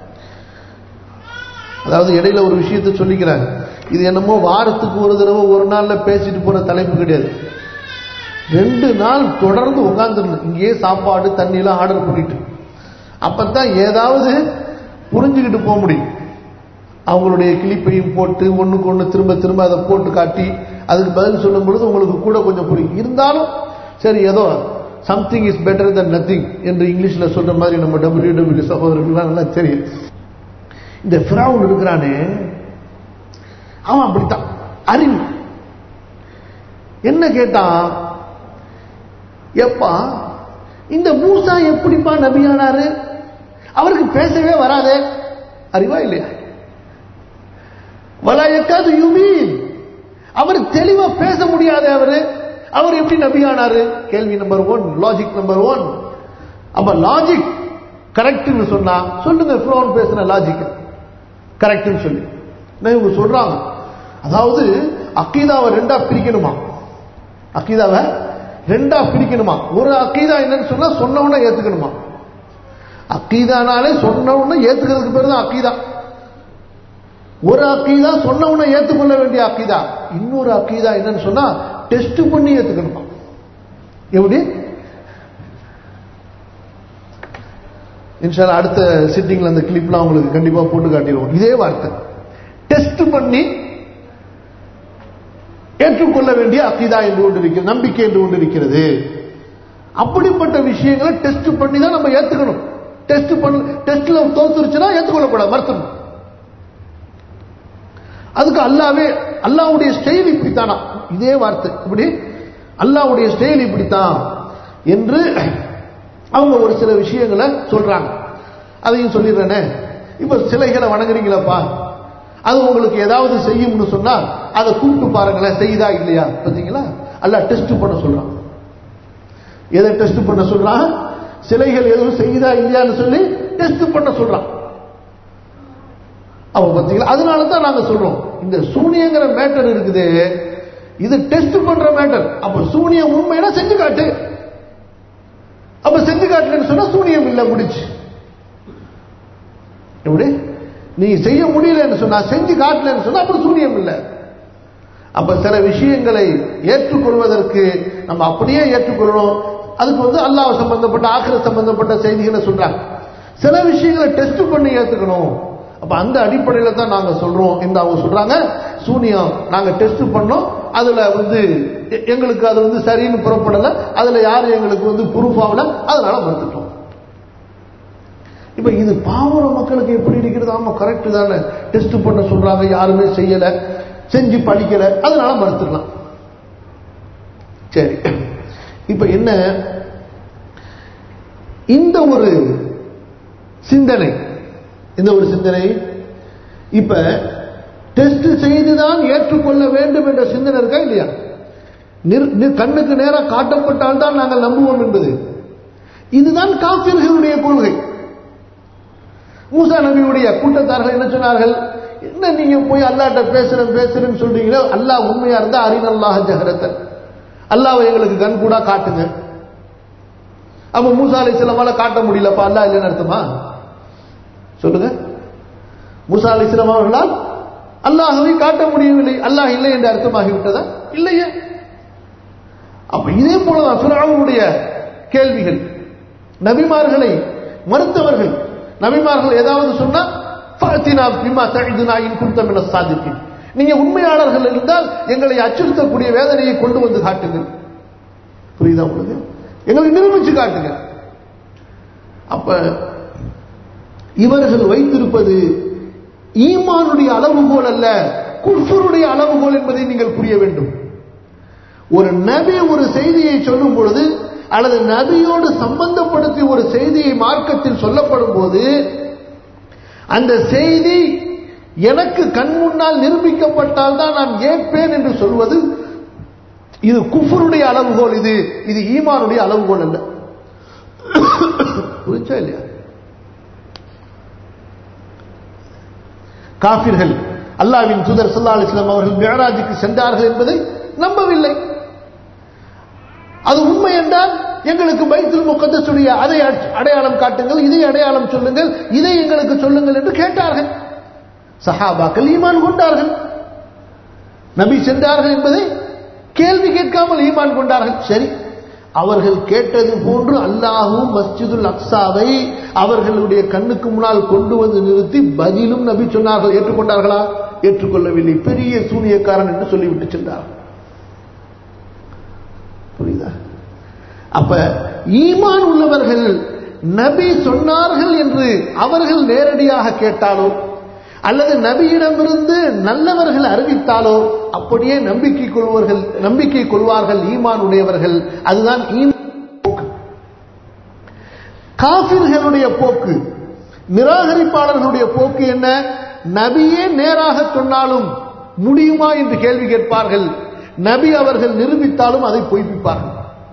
அதாவது இடையில ஒரு விஷயத்தை சொல்லிக்கிறாங்க இது என்னமோ வாரத்துக்கு ஒரு தடவை ஒரு நாள்ல பேசிட்டு போற தலைப்பு கிடையாது ரெண்டு நாள் தொடர்ந்து உட்காந்துருந்தேன் இங்கேயே சாப்பாடு தண்ணி எல்லாம் ஆர்டர் பண்ணிட்டு அப்பதான் ஏதாவது புரிஞ்சுக்கிட்டு போக முடியும் அவங்களுடைய கிளிப்பையும் போட்டு ஒண்ணுக்கு ஒண்ணு திரும்ப திரும்ப அதை போட்டு காட்டி அதுக்கு பதில் சொல்லும் பொழுது உங்களுக்கு கூட கொஞ்சம் புரியும் இருந்தாலும் சரி ஏதோ something is better than nothing என்று இங்கிலீஷ்ல சொல்ற மாதிரி நம்ம டபிள்யூ டபிள்யூ சகோதரர்கள் நல்லா தெரியும் இந்த ஃபிராவுன் இருக்கிறானே அவன் அப்படித்தான் அறிவு என்ன கேட்டான் எப்பா இந்த மூசா எப்படிப்பா நபியானாரு அவருக்கு பேசவே வராதே அறிவா இல்லையா வலாயக்காது யுமீன் அவர் தெளிவா பேச முடியாது அவரு அவர் எப்படி நபியானாரு கேள்வி number one logic number one அப்ப லாஜிக் கரெக்ட்னு சொன்னா சொல்லுங்க ஃப்ளோன் பேசுன லாஜிக் கரெக்ட்னு சொல்லி நான் இவங்க சொல்றாங்க அதாவது அக்கீதாவை ரெண்டா பிரிக்கணுமா அக்கீதாவை ரெண்டா பிரிக்கணுமா ஒரு அக்கீதா என்னன்னு சொன்னா சொன்னவன ஏத்துக்கணுமா அக்கீதானாலே சொன்னவன ஏத்துக்கிறதுக்கு பேர் தான் அக்கீதா ஒரு அக்கீதா சொன்னவன ஏத்துக்கொள்ள வேண்டிய அக்கீதா இன்னொரு அக்கீதா என்னன்னு சொன்னா டெஸ்ட் பண்ணி ஏத்துக்கணுமா எப்படி இன்ஷால்லா அடுத்த சிட்டிங்ல அந்த கிளிப்லாம் உங்களுக்கு கண்டிப்பா போட்டு காட்டிடுவோம் இதே வார்த்தை டெஸ்ட் பண்ணி ஏற்றுக்கொள்ள வேண்டிய அக்கீதா என்று ஒன்று இருக்கிறது நம்பிக்கை என்று ஒன்று இருக்கிறது அப்படிப்பட்ட விஷயங்களை டெஸ்ட் பண்ணி தான் நம்ம ஏத்துக்கணும் டெஸ்ட் பண்ண டெஸ்ட்ல தோத்துருச்சுன்னா ஏற்றுக்கொள்ளக்கூடாது மறுத்தணும் அதுக்கு அல்லாவே அல்லாவுடைய ஸ்டைல் இப்படித்தானா இதே வார்த்தை இப்படி அல்லாவுடைய ஸ்டைல் இப்படித்தான் என்று அவங்க ஒரு சில விஷயங்களை சொல்றாங்க அதையும் சொல்லிடுறேனே இப்ப சிலைகளை வணங்குறீங்களப்பா அது உங்களுக்கு ஏதாவது செய்யும்னு சொன்னா அதை கூப்பிட்டு பாருங்களேன் செய்யுதா இல்லையா பார்த்தீங்களா அல்ல டெஸ்ட் பண்ண சொல்றான் எதை டெஸ்ட் பண்ண சொல்றான் சிலைகள் எதுவும் செய்யுதா இல்லையான்னு சொல்லி டெஸ்ட் பண்ண சொல்றான் அவன் பார்த்தீங்களா அதனால தான் நாங்க சொல்றோம் இந்த சூனியங்கிற மேட்டர் இருக்குது இது டெஸ்ட் பண்ற மேட்டர் அப்ப சூனியம் உண்மைனா செஞ்சு காட்டு அப்ப செஞ்சு காட்டலன்னு சொன்னா சூனியம் இல்ல முடிச்சு எப்படி நீ செய்ய முடியலன்னு சொன்னா செஞ்சு காட்டலன்னு சொன்னா அப்புறம் சூனியம் இல்லை அப்ப சில விஷயங்களை ஏற்றுக்கொள்வதற்கு நம்ம அப்படியே ஏற்றுக்கொள்ளணும் அதுக்கு வந்து அல்லாஹ் சம்பந்தப்பட்ட ஆக்கிர சம்பந்தப்பட்ட செய்திகளை சொல்றாங்க சில விஷயங்களை டெஸ்ட் பண்ணி ஏத்துக்கணும் அப்ப அந்த அடிப்படையில தான் நாங்க சொல்றோம் என்று அவங்க சொல்றாங்க சூனியம் நாங்க டெஸ்ட் பண்ணோம் அதுல வந்து எ- எங்களுக்கு அது வந்து சரின்னு புறப்படல அதுல யாரும் எங்களுக்கு வந்து ப்ரூஃப் ஆகல அதனால மறுத்துட்டோம் இப்ப இது பாவர மக்களுக்கு எப்படி இருக்கிறது ஆமா கரெக்ட் தானே டெஸ்ட் பண்ண சொல்றாங்க யாருமே செய்யல செஞ்சு படிக்கல அதனால மறுத்துடலாம் சரி இப்ப என்ன இந்த ஒரு சிந்தனை இந்த ஒரு சிந்தனை இப்ப டெஸ்ட் செய்துதான் ஏற்றுக்கொள்ள வேண்டும் என்ற சிந்தனை இருக்கா இல்லையா நிர்- நி- கண்ணுக்கு நேரம் காட்டப்பட்டால் தான் நாங்கள் நம்புவோம் என்பது இதுதான் காபிர்களுடைய கொள்கை மூசா நபியுடைய கூட்டத்தார்கள் என்ன சொன்னார்கள் என்ன நீங்க போய் அல்லாட்ட பேசுறேன் பேசுறேன்னு சொல்றீங்களோ அல்லாஹ் உண்மையா இருந்தா அரிநல்லாஹ ஜஹரத்தன் அல்லாஹ் எங்களுக்கு கண் கூட காட்டுங்க அப்ப மூசா அலை சிலமால காட்ட முடியலப்பா அல்லாஹ் இல்லைன்னு அர்த்தமா சொல்லுங்க மூசா அலை அவர்களால் அல்லாஹவை காட்ட முடியவில்லை அல்லாஹ் இல்லை என்று அர்த்தமாகிவிட்டதா இல்லையே அப்ப இதே போலதான் ஃபிரௌனுடைய கேள்விகள் நபிமார்களை மறுத்தவர்கள் நபிமார்கள் ஏதாவது சொன்னா ஃபஅத்தினா பிமா தஇதுனா இன் குன்த மின ஸாதிகின் நீங்க உண்மையாளர்கள் இருந்தால் எங்களை அச்சுறுத்தக்கூடிய வேதனையை கொண்டு வந்து காட்டுங்கள் புரியுதா உங்களுக்கு எங்களை நிரூபிச்சு காட்டுங்க அப்ப இவர்கள் வைத்திருப்பது ஈமானுடைய அளவுகோல் அல்ல குஃபருடைய அளவுகோல் என்பதை நீங்கள் புரிய வேண்டும் ஒரு நபி ஒரு செய்தியை சொல்லும் பொழுது அல்லது நபியோடு சம்பந்தப்படுத்தி ஒரு செய்தியை மார்க்கத்தில் சொல்லப்படும் போது அந்த செய்தி எனக்கு கண் முன்னால் நிரூபிக்கப்பட்டால் தான் நான் ஏற்பேன் என்று சொல்வது இது குஃபருடைய அளவுகோல் இது இது ஈமானுடைய அளவுகோல் அல்ல புரிச்சா இல்லையா காபிர்கள் அல்லாவின் தூதர் சல்லா அலிஸ்லாம் அவர்கள் மேராஜுக்கு சென்றார்கள் என்பதை நம்பவில்லை அது உண்மை என்றால் எங்களுக்கு பைத்துல் முகத்தசுடைய அதை அடை- அடையாளம் காட்டுங்கள் இதை அடையாளம் சொல்லுங்கள் இதை எங்களுக்கு சொல்லுங்கள் என்று கேட்டார்கள் சஹாபாக்கள் ஈமான் கொண்டார்கள் நபி சென்றார்கள் என்பதை கேள்வி கேட்காமல் ஈமான் கொண்டார்கள் சரி அவர்கள் கேட்டது போன்று அல்லாஹும் மஸ்ஜிதுல் அக்ஸாவை அவர்களுடைய கண்ணுக்கு முன்னால் கொண்டு வந்து நிறுத்தி பதிலும் நபி சொன்னார்கள் ஏற்றுக்கொண்டார்களா ஏற்றுக்கொள்ளவில்லை பெரிய சூனியக்காரன் என்று சொல்லிவிட்டு சென்றார்கள் புரியுதா அப்ப ஈமான் உள்ளவர்கள் நபி சொன்னார்கள் என்று அவர்கள் நேரடியாக கேட்டாலோ அல்லது நபியிடமிருந்து நல்லவர்கள் அறிவித்தாலோ அப்படியே நம்பிக்கை கொள்வார்கள் நம்பிக்கை கொள்வார்கள் ஈமான் உடையவர்கள் அதுதான் ஈமான் போக்கு காபிர்களுடைய போக்கு நிராகரிப்பாளர்களுடைய போக்கு என்ன நபியே நேராக சொன்னாலும் முடியுமா என்று கேள்வி கேட்பார்கள் நபி அவர்கள் நிரூபித்தாலும் அதை பொய்ப்பிப்பார்கள்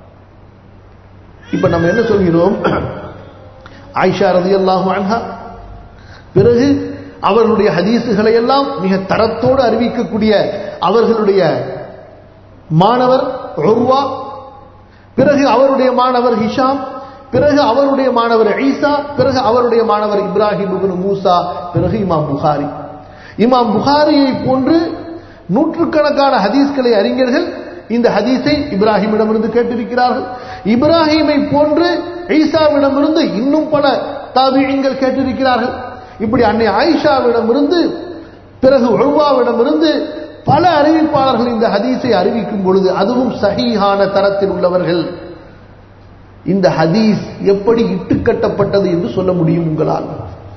இப்ப நம்ம என்ன சொல்கிறோம் ஆயிஷா ரலியல்லாஹு அன்ஹா பிறகு அவர்களுடைய ஹதீசுகளை எல்லாம் மிக தரத்தோடு அறிவிக்கக்கூடிய அவர்களுடைய மாணவர் உர்வா பிறகு அவருடைய மாணவர் ஹிஷாம் பிறகு அவருடைய மாணவர் ஈசா பிறகு அவருடைய மாணவர் இப்ராஹிம் இப்னு மூசா பிறகு இமாம் புகாரி இமாம் புகாரியை போன்று நூற்றுக்கணக்கான ஹதீஸ்களை அறிஞர்கள் இந்த ஹதீஸை இப்ராஹிமிடமிருந்து கேட்டிருக்கிறார்கள் இப்ராஹிமை போன்று ஈசாவிடமிருந்து இன்னும் பல தாபியங்கள் கேட்டிருக்கிறார்கள் இப்படி அன்னை ஆயிஷாவிடமிருந்து பிறகு உழ்வாவிடமிருந்து பல அறிவிப்பாளர்கள் இந்த ஹதீஸை அறிவிக்கும் பொழுது அதுவும் சஹீஹான தரத்தில் உள்ளவர்கள் இந்த ஹதீஸ் எப்படி இட்டுக்கட்டப்பட்டது என்று சொல்ல முடியும் உங்களால்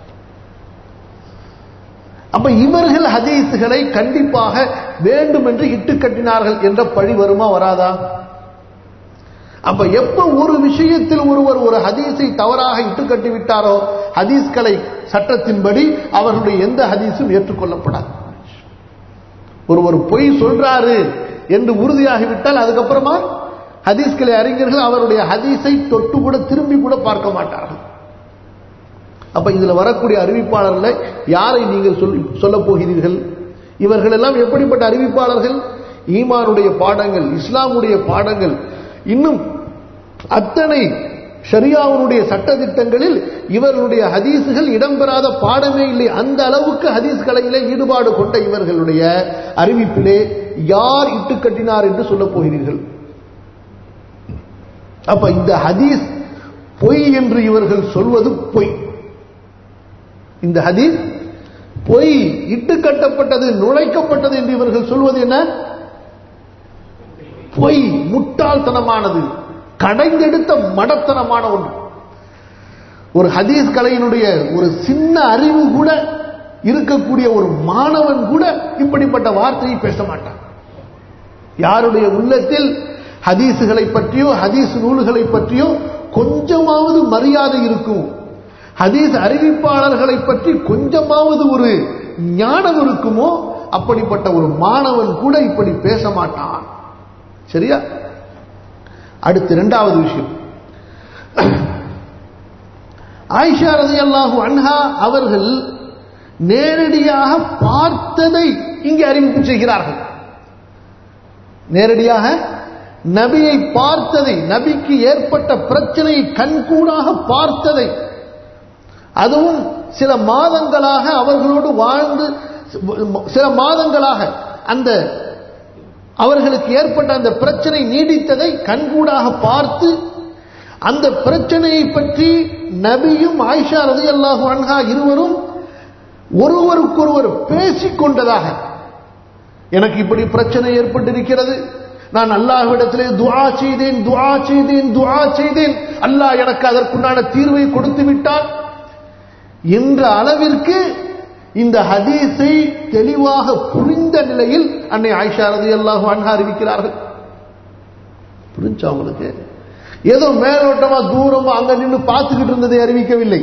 அப்ப இவர்கள் ஹதீஸுகளை கண்டிப்பாக வேண்டும் என்று இட்டுக்கட்டினார்கள் என்ற பழி வருமா வராதா அப்ப எப்ப ஒரு விஷயத்தில் ஒருவர் ஒரு ஹதீஸை தவறாக இட்டுக்கட்டி விட்டாரோ ஹதீஸ்களை சட்டத்தின்படி அவர்களுடைய எந்த ஹதீஸும் ஏற்றுக்கொள்ளப்படாது ஒருவர் பொய் சொல்றாரு என்று உறுதியாகிவிட்டால் அதுக்கப்புறமா ஹதீஸ்களை அறிஞர்கள் அவருடைய ஹதீஸை தொட்டு கூட திரும்பி கூட பார்க்க மாட்டார்கள் அப்ப இதுல வரக்கூடிய அறிவிப்பாளர்களை யாரை நீங்கள் சொல் சொல்ல போகிறீர்கள் இவர்கள் எல்லாம் எப்படிப்பட்ட அறிவிப்பாளர்கள் ஈமானுடைய பாடங்கள் இஸ்லாமுடைய பாடங்கள் இன்னும் அத்தனை ஷரியாவுடைய சட்டதிட்டங்களில் இவர்களுடைய ஹதீஸுகள் இடம்பெறாத பாடமே இல்லை அந்த அளவுக்கு ஹதீஸ் கலையிலே ஈடுபாடு கொண்ட இவர்களுடைய அறிவிப்பிலே யார் இட்டுக்கட்டினார் என்று சொல்ல போகிறீர்கள் அப்ப இந்த ஹதீஸ் பொய் என்று இவர்கள் சொல்வது பொய் இந்த ஹதீஸ் பொய் இட்டு கட்டப்பட்டது நுழைக்கப்பட்டது என்று இவர்கள் சொல்வது என்ன பொய் முட்டாள்தனமானது கடைந்தெடுத்த மடத்தனமான ஒன்று ஒரு ஹதீஸ் கலையினுடைய ஒரு சின்ன அறிவு கூட இருக்கக்கூடிய ஒரு மாணவன் கூட இப்படிப்பட்ட வார்த்தையை பேச மாட்டான் யாருடைய உள்ளத்தில் ஹதீஸுகளை பற்றியோ ஹதீஸ் நூல்களை பற்றியோ கொஞ்சமாவது மரியாதை இருக்கும் ஹதீஸ் அறிவிப்பாளர்களை பற்றி கொஞ்சமாவது ஒரு ஞானம் இருக்குமோ அப்படிப்பட்ட ஒரு மாணவன் கூட இப்படி பேச மாட்டான் சரியா அடுத்து இரண்டாவது விஷயம் ஆயிஷா ரதியல்லாஹு அன்ஹா அவர்கள் நேரடியாக பார்த்ததை இங்கே அறிவிப்பு செய்கிறார்கள் நேரடியாக நபியை பார்த்ததை நபிக்கு ஏற்பட்ட பிரச்சனையை கண்கூடாக பார்த்ததை அதுவும் சில மாதங்களாக அவர்களோடு வாழ்ந்து சில மாதங்களாக அந்த அவர்களுக்கு ஏற்பட்ட அந்த பிரச்சனை நீடித்ததை கண்கூடாக பார்த்து அந்த பிரச்சனையை பற்றி நபியும் ஆயிஷா ரதி அல்லாஹு அன்ஹா இருவரும் ஒருவருக்கொருவர் பேசிக் கொண்டதாக எனக்கு இப்படி பிரச்சனை ஏற்பட்டிருக்கிறது நான் அல்லாஹ்விடத்திலே துஆ செய்தேன் துஆ செய்தேன் துஆ செய்தேன் அல்லாஹ் எனக்கு அதற்குண்டான தீர்வை கொடுத்து விட்டான் என்ற அளவிற்கு இந்த ஹதீஸை தெளிவாக புரிந்த நிலையில் அன்னை ஆயிஷா ரதி அல்லாஹு அன்ஹா அறிவிக்கிறார்கள் புரிஞ்சா அவங்களுக்கு ஏதோ மேலோட்டமா தூரமா அங்க நின்று பார்த்துக்கிட்டு இருந்ததை அறிவிக்கவில்லை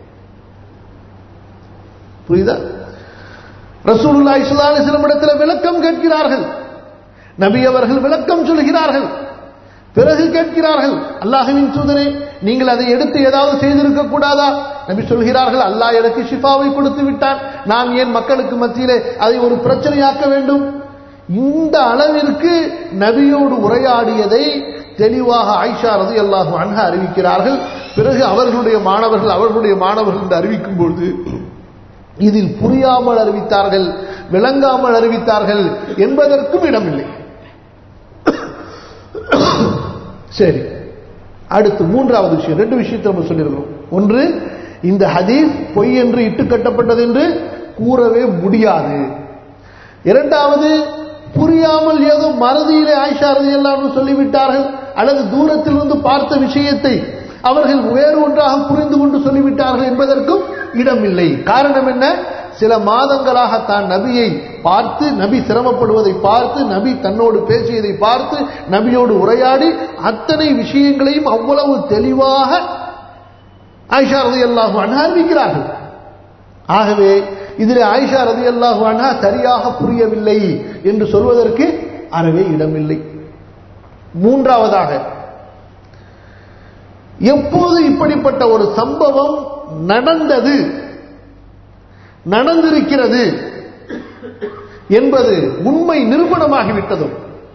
புரியுதா ரசூலுல்லா இஸ்லாலி இடத்துல விளக்கம் கேட்கிறார்கள் நபி அவர்கள் விளக்கம் சொல்கிறார்கள் பிறகு கேட்கிறார்கள் அல்லாஹுவின் தூதரே நீங்கள் அதை எடுத்து ஏதாவது செய்திருக்க கூடாதா நபி சொல்கிறார்கள் அல்லாஹ் எனக்கு ஷிஃபாவை கொடுத்து விட்டான் நான் ஏன் மக்களுக்கு மத்தியிலே அதை ஒரு பிரச்சனையாக்க வேண்டும் இந்த அளவிற்கு நபியோடு உரையாடியதை தெளிவாக ஆயிஷா ரதி அல்லாஹு அன்ஹா அறிவிக்கிறார்கள் பிறகு அவர்களுடைய மாணவர்கள் அவர்களுடைய மாணவர்கள் என்று அறிவிக்கும் பொழுது இதில் புரியாமல் அறிவித்தார்கள் விளங்காமல் அறிவித்தார்கள் என்பதற்கும் இடமில்லை சரி அடுத்து மூன்றாவது விஷயம் ரெண்டு விஷயத்தை நம்ம சொல்லியிருக்கிறோம் ஒன்று இந்த ஹதீஸ் பொய் என்று இட்டு கட்டப்பட்டது என்று கூறவே முடியாது இரண்டாவது புரியாமல் ஏதோ மறதியிலே ஆயிஷா ரதி எல்லாம் சொல்லிவிட்டார்கள் அல்லது தூரத்திலிருந்து பார்த்த விஷயத்தை அவர்கள் வேறு ஒன்றாக புரிந்து கொண்டு சொல்லிவிட்டார்கள் என்பதற்கும் இடமில்லை காரணம் என்ன சில மாதங்களாக தான் நபியை பார்த்து நபி சிரமப்படுவதை பார்த்து நபி தன்னோடு பேசியதை பார்த்து நபியோடு உரையாடி அத்தனை விஷயங்களையும் அவ்வளவு தெளிவாக ஆயிஷா ரதி அல்லாஹு அன்ஹா அறிவிக்கிறார்கள் ஆகவே இதில் ஆயிஷா ரதி அல்லாஹு அன்ஹா சரியாக புரியவில்லை என்று சொல்வதற்கு அறவே இடமில்லை மூன்றாவதாக எப்போது இப்படிப்பட்ட ஒரு சம்பவம் நடந்தது நடந்திருக்கிறது என்பது உண்மை நிரூபணமாகிவிட்டதும்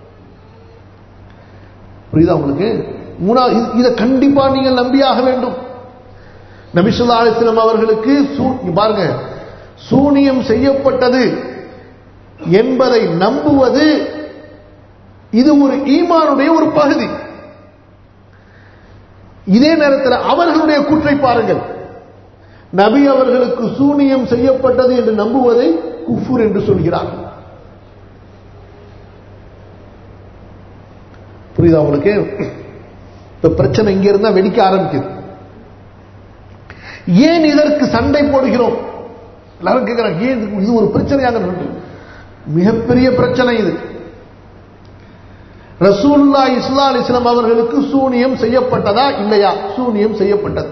புரியுதா உங்களுக்கு மூணாவது இதை கண்டிப்பா நீங்கள் நம்பியாக வேண்டும் நபிசுல்லா அலிஸ்லாம் அவர்களுக்கு பாருங்க சூனியம் செய்யப்பட்டது என்பதை நம்புவது இது ஒரு ஈமானுடைய ஒரு பகுதி இதே நேரத்தில் அவர்களுடைய கூற்றை பாருங்கள் நபி அவர்களுக்கு சூனியம் செய்யப்பட்டது என்று நம்புவதை குஃபுர் என்று சொல்கிறார்கள் புரியுதா உங்களுக்கு இப்ப பிரச்சனை இங்க இருந்தா வெடிக்க ஆரம்பிக்குது ஏன் இதற்கு சண்டை போடுகிறோம் எல்லாரும் கேட்கிறாங்க ஏன் இது ஒரு பிரச்சனையாக மிகப்பெரிய பிரச்சனை இது ரசூல்லா இஸ்லா அலிஸ்லாம் அவர்களுக்கு சூனியம் செய்யப்பட்டதா இல்லையா சூனியம் செய்யப்பட்டது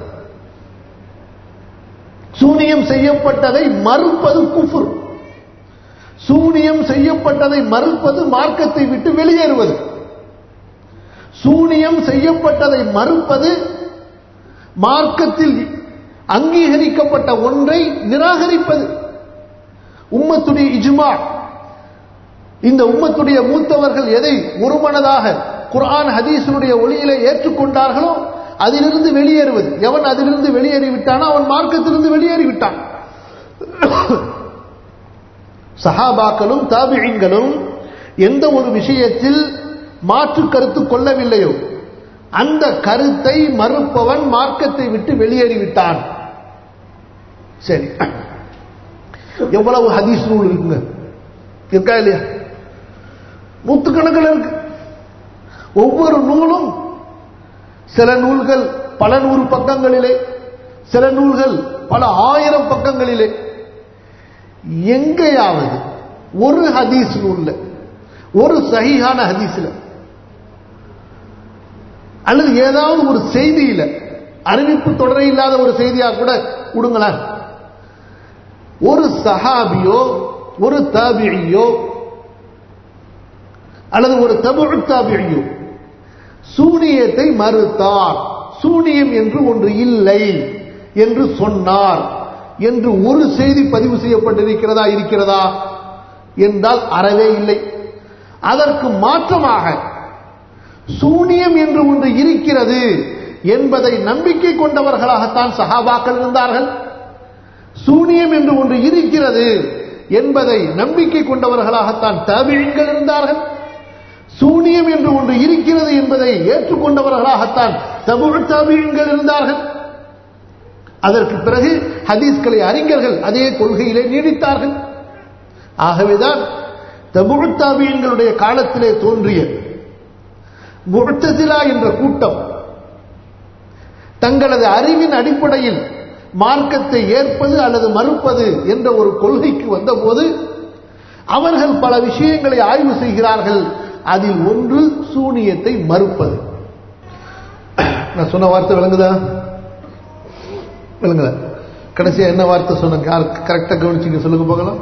சூனியம் செய்யப்பட்டதை மறுப்பது குஃபுர் சூனியம் செய்யப்பட்டதை மறுப்பது மார்க்கத்தை விட்டு வெளியேறுவது சூனியம் செய்யப்பட்டதை மறுப்பது மார்க்கத்தில் அங்கீகரிக்கப்பட்ட ஒன்றை நிராகரிப்பது உம்மத்துடைய இஜ்மா இந்த உம்மத்துடைய மூத்தவர்கள் எதை ஒருமனதாக குர்ஆன் ஹதீஸனுடைய ஒளியிலே ஏற்றுக்கொண்டார்களோ அதிலிருந்து வெளியேறுவது எவன் அதிலிருந்து வெளியேறிவிட்டானோ அவன் மார்க்கத்திலிருந்து வெளியேறிவிட்டான் சஹாபாக்களும் தாபியங்களும் எந்த ஒரு விஷயத்தில் மாற்று கருத்து கொள்ளவில்லையோ அந்த கருத்தை மறுப்பவன் மார்க்கத்தை விட்டு வெளியேறிவிட்டான் சரி எவ்வளவு ஹதீஸ் நூல் இருக்குங்க இருக்கா இல்லையா நூத்துக்கணக்கில் இருக்கு ஒவ்வொரு நூலும் சில நூல்கள் பல நூறு பக்கங்களிலே சில நூல்கள் பல ஆயிரம் பக்கங்களிலே எங்கேயாவது ஒரு ஹதீஸ் நூல்ல ஒரு சஹீஹான ஹதீஸ்ல அல்லது ஏதாவது ஒரு செய்தியில அறிவிப்பு தொடரே இல்லாத ஒரு செய்தியா கூட விடுங்களேன் ஒரு சஹாபியோ ஒரு தாபியோ அல்லது ஒரு தபு தாபியோ சூனியத்தை மறுத்தார் சூனியம் என்று ஒன்று இல்லை என்று சொன்னார் என்று ஒரு செய்தி பதிவு செய்யப்பட்டிருக்கிறதா இருக்கிறதா என்றால் அறவே இல்லை அதற்கு மாற்றமாக சூனியம் என்று ஒன்று இருக்கிறது என்பதை நம்பிக்கை கொண்டவர்களாகத்தான் சஹாபாக்கள் இருந்தார்கள் சூனியம் என்று ஒன்று இருக்கிறது என்பதை நம்பிக்கை கொண்டவர்களாகத்தான் தாபியங்கள் இருந்தார்கள் சூனியம் என்று ஒன்று இருக்கிறது என்பதை ஏற்றுக்கொண்டவர்களாகத்தான் தமிழ் தாபியங்கள் இருந்தார்கள் அதற்கு பிறகு ஹதீஸ்களை அறிஞர்கள் அதே கொள்கையிலே நீடித்தார்கள் ஆகவேதான் தமிழ் தாபியங்களுடைய காலத்திலே தோன்றிய முழ்த்தசிலா என்ற கூட்டம் தங்களது அறிவின் அடிப்படையில் மார்க்கத்தை ஏற்பது அல்லது மறுப்பது என்ற ஒரு கொள்கைக்கு வந்தபோது அவர்கள் பல விஷயங்களை ஆய்வு செய்கிறார்கள் அதில் ஒன்று சூனியத்தை மறுப்பது நான் சொன்ன வார்த்தை விளங்குதா விளங்குதா கடைசியா என்ன வார்த்தை சொன்ன யார் கரெக்டா கவனிச்சுங்க சொல்லுங்க போகலாம்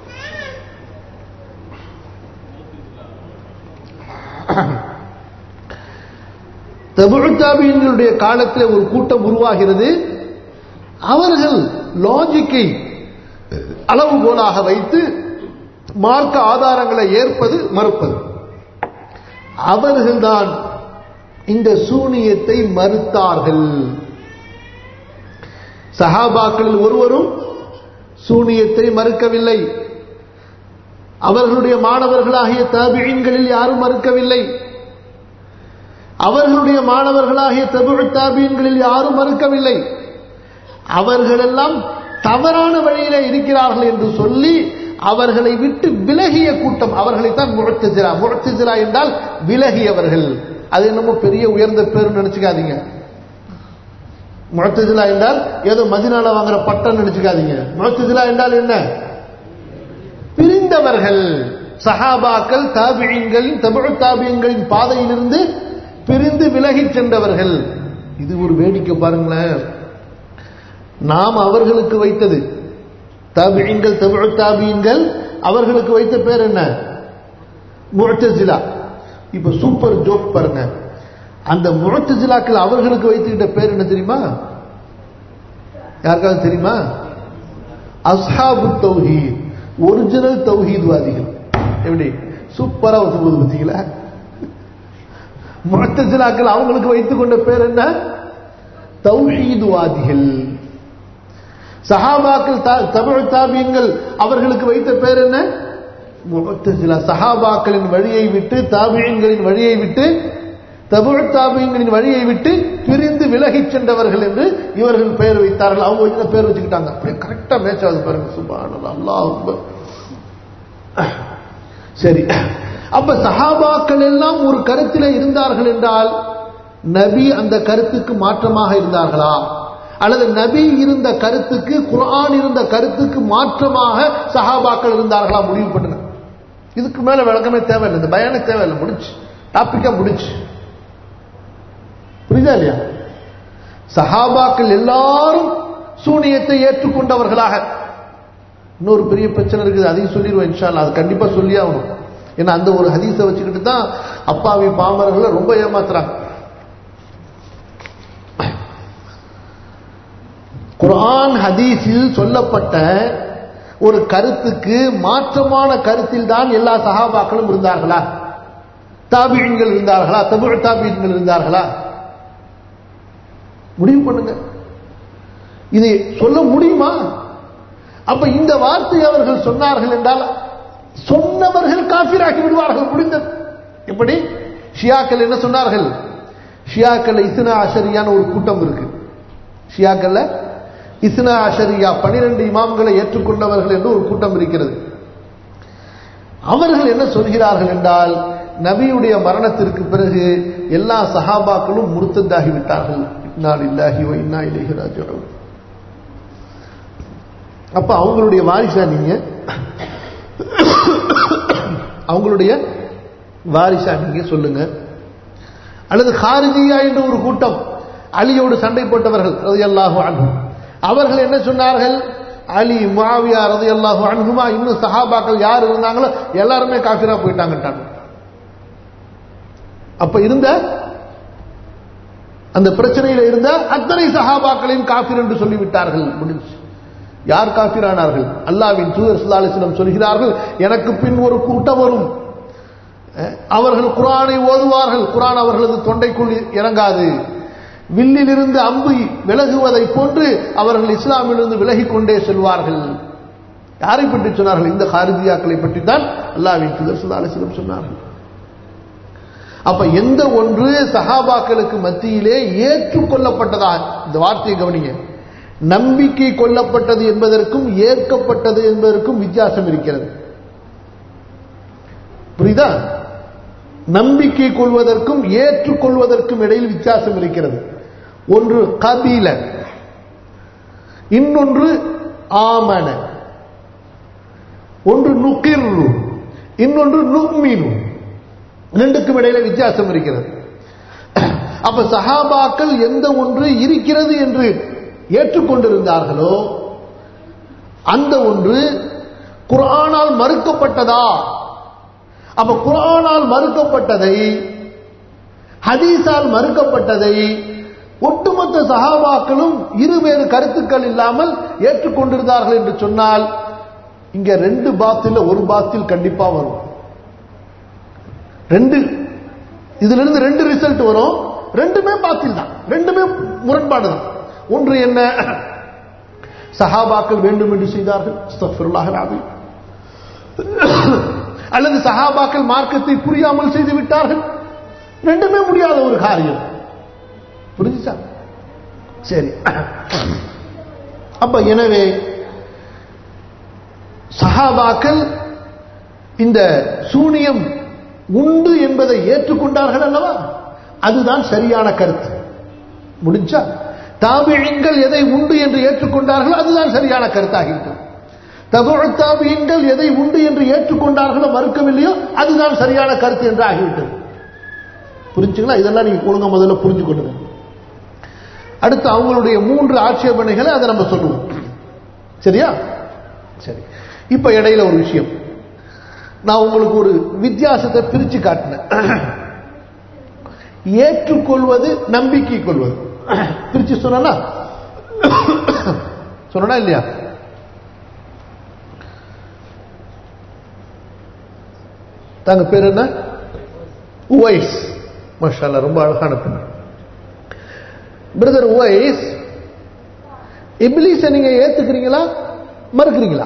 தபுத்தாபியங்களுடைய காலத்தில் ஒரு கூட்டம் உருவாகிறது அவர்கள் லாஜிக்கை அளவுகோலாக வைத்து மார்க்க ஆதாரங்களை ஏற்பது மறுப்பது அவர்கள்தான் இந்த சூனியத்தை மறுத்தார்கள் சஹாபாக்களில் ஒருவரும் சூனியத்தை மறுக்கவில்லை அவர்களுடைய மாணவர்களாகிய தாபியன்களில் யாரும் மறுக்கவில்லை அவர்களுடைய மாணவர்களாகிய தபுழ் தாபியன்களில் யாரும் மறுக்கவில்லை அவர்களெல்லாம் தவறான வழியில இருக்கிறார்கள் என்று சொல்லி அவர்களை விட்டு விலகிய கூட்டம் அவர்களைத்தான் முழத்துஜிரா முழத்துஜிரா என்றால் விலகியவர்கள் அது என்னமோ பெரிய உயர்ந்த பேர் நினைச்சுக்காதீங்க முழத்துஜிலா என்றால் ஏதோ மதினால வாங்குற பட்டம் நினைச்சுக்காதீங்க முழத்துஜிலா என்றால் என்ன பிரிந்தவர்கள் சஹாபாக்கள் தாபியங்கள் தமிழ் தாபியங்களின் பாதையிலிருந்து பிரிந்து விலகிச் சென்றவர்கள் இது ஒரு வேடிக்கை பாருங்களேன் நாம் அவர்களுக்கு வைத்தது தாபியங்கள் தமிழ் தாபியங்கள் அவர்களுக்கு வைத்த பேர் என்ன முழத்தஜிலா இப்ப சூப்பர் ஜோக் பாருங்க அந்த முழத்தஜிலாக்கள் அவர்களுக்கு வைத்துக்கிட்ட பேர் என்ன தெரியுமா யாருக்காவது தெரியுமா அஸ்ஹாபு தௌஹீத் ஒரிஜினல் தௌஹீத்வாதிகள் எப்படி சூப்பரா ஒத்துப்போது பார்த்தீங்களா முழத்தஜிலாக்கள் அவங்களுக்கு வைத்துக் கொண்ட பேர் என்ன தௌஹீதுவாதிகள் சஹாபாக்கள் தமிழ் தாபியங்கள் அவர்களுக்கு வைத்த பேர் என்ன முகத்தஜிலா சஹாபாக்களின் வழியை விட்டு தாபியங்களின் வழியை விட்டு தமிழ் தாபியங்களின் வழியை விட்டு பிரிந்து விலகிச் சென்றவர்கள் என்று இவர்கள் பெயர் வைத்தார்கள் அவங்க வச்சு பேர் வச்சுக்கிட்டாங்க அப்படியே கரெக்டா மேட்ச் ஆகுது பாருங்க சுபான அல்லாஹ் சரி அப்ப சஹாபாக்கள் எல்லாம் ஒரு கருத்தில இருந்தார்கள் என்றால் நபி அந்த கருத்துக்கு மாற்றமாக இருந்தார்களா அல்லது நபி இருந்த கருத்துக்கு குரான் இருந்த கருத்துக்கு மாற்றமாக சஹாபாக்கள் இருந்தார்களா முடிவு பண்ணுங்க இதுக்கு மேல விளக்கமே தேவையில்லை இந்த பயானே தேவையில்லை முடிச்சு டாபிக்கா முடிச்சு புரியுதா இல்லையா சஹாபாக்கள் எல்லாரும் சூனியத்தை ஏற்றுக்கொண்டவர்களாக இன்னொரு பெரிய பிரச்சனை இருக்குது அதையும் சொல்லிடுவோம் இன்ஷால்லா அது கண்டிப்பா சொல்லி ஆகணும் ஏன்னா அந்த ஒரு ஹதீஸை வச்சுக்கிட்டு தான் அப்பாவி பாமரர்களை ரொம்ப ஏமாத்துறாங்க குரான் ஹதீஸில் சொல்லப்பட்ட ஒரு கருத்துக்கு மாற்றமான கருத்தில் தான் எல்லா சகாபாக்களும் இருந்தார்களா தாபியங்கள் இருந்தார்களா தமிழ் தாபியங்கள் இருந்தார்களா முடிவு பண்ணுங்க இதை சொல்ல முடியுமா அப்ப இந்த வார்த்தை அவர்கள் சொன்னார்கள் என்றால் சொன்னவர்கள் காஃபிராகி விடுவார்கள் முடிந்தது எப்படி ஷியாக்கள் என்ன சொன்னார்கள் ஷியாக்கள் இஸ்னா அஷரியான ஒரு கூட்டம் இருக்கு ஷியாக்கள்ல இஸ்னா அஷரியா பனிரெண்டு இமாம்களை ஏற்றுக்கொண்டவர்கள் என்று ஒரு கூட்டம் இருக்கிறது அவர்கள் என்ன சொல்கிறார்கள் என்றால் நபியுடைய மரணத்திற்கு பிறகு எல்லா சஹாபாக்களும் முருத்தந்தாகி விட்டார்கள் இன்னால் இல்லாஹி இன்னா இலேஹி ராஜிஊன் அப்ப அவங்களுடைய வாரிசா நீங்க அவங்களுடைய வாரிசா நீங்க சொல்லுங்க அல்லது ஹாரிஜியா என்ற ஒரு கூட்டம் அலியோடு சண்டை போட்டவர்கள் ரதியல்லாஹு அன்ஹு அவர்கள் என்ன சொன்னார்கள் அலி முஆவியா ரதியல்லாஹு அன்ஹுமா இன்னும் சஹாபாக்கள் யார் இருந்தாங்களோ எல்லாருமே காஃபிரா போயிட்டாங்கட்டாங்க அப்ப இருந்த அந்த பிரச்சனையில இருந்த அத்தனை சஹாபாக்களையும் காஃபிர் என்று சொல்லிவிட்டார்கள் முடிஞ்சு யார் காஃபிரானார்கள் அல்லாவின் தூதர் சுல்லாலிஸ்லம் சொல்கிறார்கள் எனக்கு பின் ஒரு கூட்டம் வரும் அவர்கள் குரானை ஓதுவார்கள் குரான் அவர்களது தொண்டைக்குள் இறங்காது வில்லிலிருந்து அம்பு விலகுவதை போன்று அவர்கள் இஸ்லாமிலிருந்து விலகிக் கொண்டே செல்வார்கள் யாரை பற்றி சொன்னார்கள் இந்த ஹாரிஜியாக்களை பற்றி தான் அல்லாவின் தூதர் சுல்லாலிஸ்லம் சொன்னார்கள் அப்ப எந்த ஒன்று சஹாபாக்களுக்கு மத்தியிலே ஏற்றுக்கொள்ளப்பட்டதா இந்த வார்த்தையை கவனிங்க நம்பிக்கை கொள்ளப்பட்டது என்பதற்கும் ஏற்கப்பட்டது என்பதற்கும் வித்தியாசம் இருக்கிறது புரியுதா நம்பிக்கை கொள்வதற்கும் ஏற்றுக்கொள்வதற்கும் இடையில் வித்தியாசம் இருக்கிறது ஒன்று கபீல இன்னொன்று ஆமன ஒன்று நுகிர்ரு இன்னொன்று நுக்மினு ரெண்டுக்கும் இடையில வித்தியாசம் இருக்கிறது அப்ப சஹாபாக்கள் எந்த ஒன்று இருக்கிறது என்று ஏற்றுக்கொண்டிருந்தார்களோ அந்த ஒன்று குரானால் மறுக்கப்பட்டதா அப்ப குரானால் மறுக்கப்பட்டதை ஹதீஸால் மறுக்கப்பட்டதை ஒட்டுமொத்த சகாபாக்களும் இருவேறு கருத்துக்கள் இல்லாமல் ஏற்றுக்கொண்டிருந்தார்கள் என்று சொன்னால் இங்க ரெண்டு பாத்தில் ஒரு பாத்தில் கண்டிப்பா வரும் ரெண்டு இதுல இருந்து ரெண்டு ரிசல்ட் வரும் ரெண்டுமே பாத்தில் தான் ரெண்டுமே முரண்பாடு தான் ஒன்று என்ன சஹாபாக்கள் வேண்டும் என்று செய்தார்கள் அல்லது சஹாபாக்கள் மார்க்கத்தை புரியாமல் செய்து விட்டார்கள் ரெண்டுமே முடியாத ஒரு காரியம் புரிஞ்சுச்சா சரி அப்ப எனவே சஹாபாக்கள் இந்த சூனியம் உண்டு என்பதை ஏற்றுக்கொண்டார்கள் அல்லவா அதுதான் சரியான கருத்து முடிஞ்சா தாபியங்கள் எதை உண்டு என்று ஏற்றுக்கொண்டார்களோ அதுதான் சரியான கருத்தாகிவிட்டது தபுத்தாபியங்கள் எதை உண்டு என்று ஏற்றுக்கொண்டார்களோ மறுக்கவில்லையோ அதுதான் சரியான கருத்து என்று ஆகிவிட்டது புரிஞ்சுங்களா இதெல்லாம் நீங்க ஒழுங்க முதல்ல புரிஞ்சு கொள்ளுங்க அடுத்து அவங்களுடைய மூன்று ஆட்சேபனைகளை அதை நம்ம சொல்லுவோம் சரியா சரி இப்ப இடையில ஒரு விஷயம் நான் உங்களுக்கு ஒரு வித்தியாசத்தை பிரிச்சு காட்டினேன் ஏற்றுக்கொள்வது நம்பிக்கை கொள்வது பிரிச்சு சொன்னா சொன்னா இல்லையா தாங்க பேர் என்ன உவைஸ் மஷாலா ரொம்ப அழகான பெண் பிரதர் உவைஸ் இப்லீஸை நீங்க ஏத்துக்கிறீங்களா மறுக்கிறீங்களா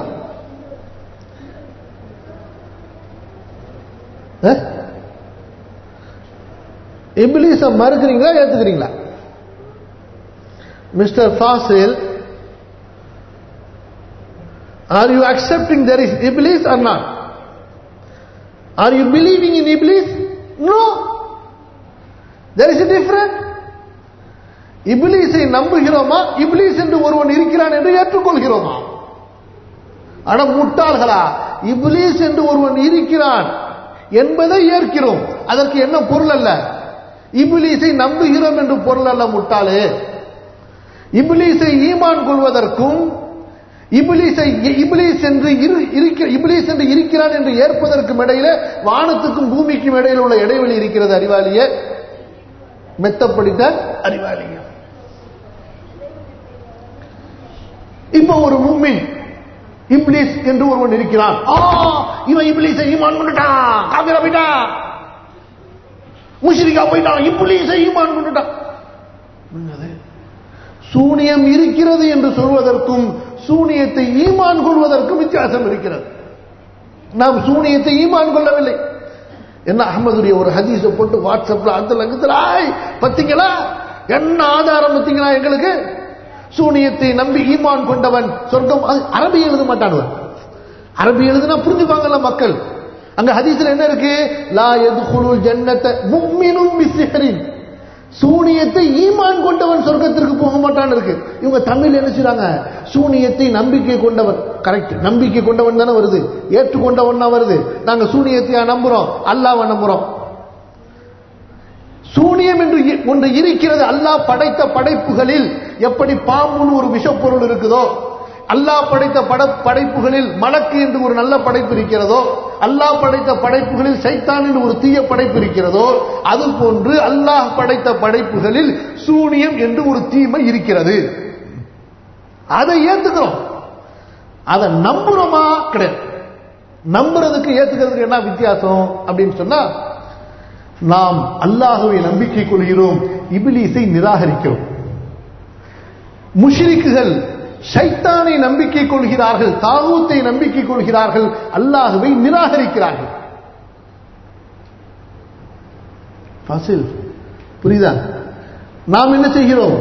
இப்லீஸ மறுக்கிறீங்களா ஏத்துக்கிறீங்களா mister Fazil are you accepting there is Iblis or not are you believing in Iblis no there is different இப்லீஸை நம்புகிறோமா இப்லீஸ் என்று ஒருவன் இருக்கிறான் என்று ஏற்றுக்கொள்கிறோமா ஆனா முட்டாள்களா இப்லீஸ் என்று ஒருவன் இருக்கிறான் என்பதை ஏற்கிறோம் அதற்கு என்ன பொருள் அல்ல இபிலீஸை நம்புகிறோம் என்று பொருள் அல்ல முட்டாளே இபிலீஸை ஈமான் கொள்வதற்கும் இபிலீஸை இபிலீஸ் என்று இபிலீஸ் என்று இருக்கிறான் என்று ஏற்பதற்கும் இடையில வானத்துக்கும் பூமிக்கும் இடையில் உள்ள இடைவெளி இருக்கிறது அறிவாளிய மெத்தப்படித்த அறிவாளிய இப்ப ஒரு மூமின் இப்ளீஸ் என்று ஒருவன் இருக்கிறான் ஆ இவன் இப்ளீஸை ஈமான் பண்ணிட்டான் காபிரா போயிட்டான் முஷ்ரிகா போயிட்டான் இப்ளீஸை ஈமான் பண்ணிட்டான் சூனியம் இருக்கிறது என்று சொல்வதற்கும் சூனியத்தை ஈமான் கொள்வதற்கும் வித்தியாசம் இருக்கிறது நாம் சூனியத்தை ஈமான் கொள்ளவில்லை என்ன அகமதுடைய ஒரு ஹதீஸை போட்டு வாட்ஸ்அப்ல அந்த லங்கத்தில் ஆய் பத்தீங்களா என்ன ஆதாரம் பத்தீங்களா எங்களுக்கு சூனியத்தை நம்பி ஈமான் கொண்டவன் சொர்க்கம் அது அரபி எழுத மாட்டானுவன் அரபி எழுதுனா புரிஞ்சுப்பாங்கல்ல மக்கள் அங்க ஹதீஸ்ல என்ன இருக்கு லா எதுகுலுல் ஜன்னத்தை முக்மினும் பிசிஹரின் சூனியத்தை ஈமான் கொண்டவன் சொர்க்கத்திற்கு போக மாட்டான்னு இருக்கு இவங்க தமிழ் என்ன செய்றாங்க சூனியத்தை நம்பிக்கை கொண்டவன் கரெக்ட் நம்பிக்கை கொண்டவன் தானே வருது ஏற்றுக்கொண்டவன் தான் வருது நாங்க சூனியத்தை நம்புறோம் அல்லாஹ்வை நம்புறோம் சூனியம் என்று இ- ஒன்று இருக்கிறது அல்லாஹ் படைத்த படைப்புகளில் எப்படி பாம்புன்னு ஒரு விஷப்பொருள் இருக்குதோ அல்லாஹ் படைத்த பட படைப்புகளில் மலக்கு என்று ஒரு நல்ல படைப்பு இருக்கிறதோ அல்லாஹ் படைத்த படைப்புகளில் சைத்தான் என்று ஒரு தீய படைப்பு இருக்கிறதோ அது போன்று அல்லாஹ் படைத்த படைப்புகளில் சூனியம் என்று ஒரு தீமை இருக்கிறது அதை ஏத்துக்கிறோம் அதை நம்புறோமா கிடையாது நம்புறதுக்கு ஏத்துக்கிறதுக்கு என்ன வித்தியாசம் அப்படின்னு சொன்னா நாம் அல்லாஹுவை நம்பிக்கை கொள்கிறோம் இபிலீஸை நிராகரிக்கிறோம் முஷ்ரிக்குகள் ஷைத்தானை நம்பிக்கை கொள்கிறார்கள் தாகூத்தை நம்பிக்கை கொள்கிறார்கள் அல்லாஹுவை நிராகரிக்கிறார்கள் ஃபாசில் புரியுதா நாம் என்ன செய்கிறோம்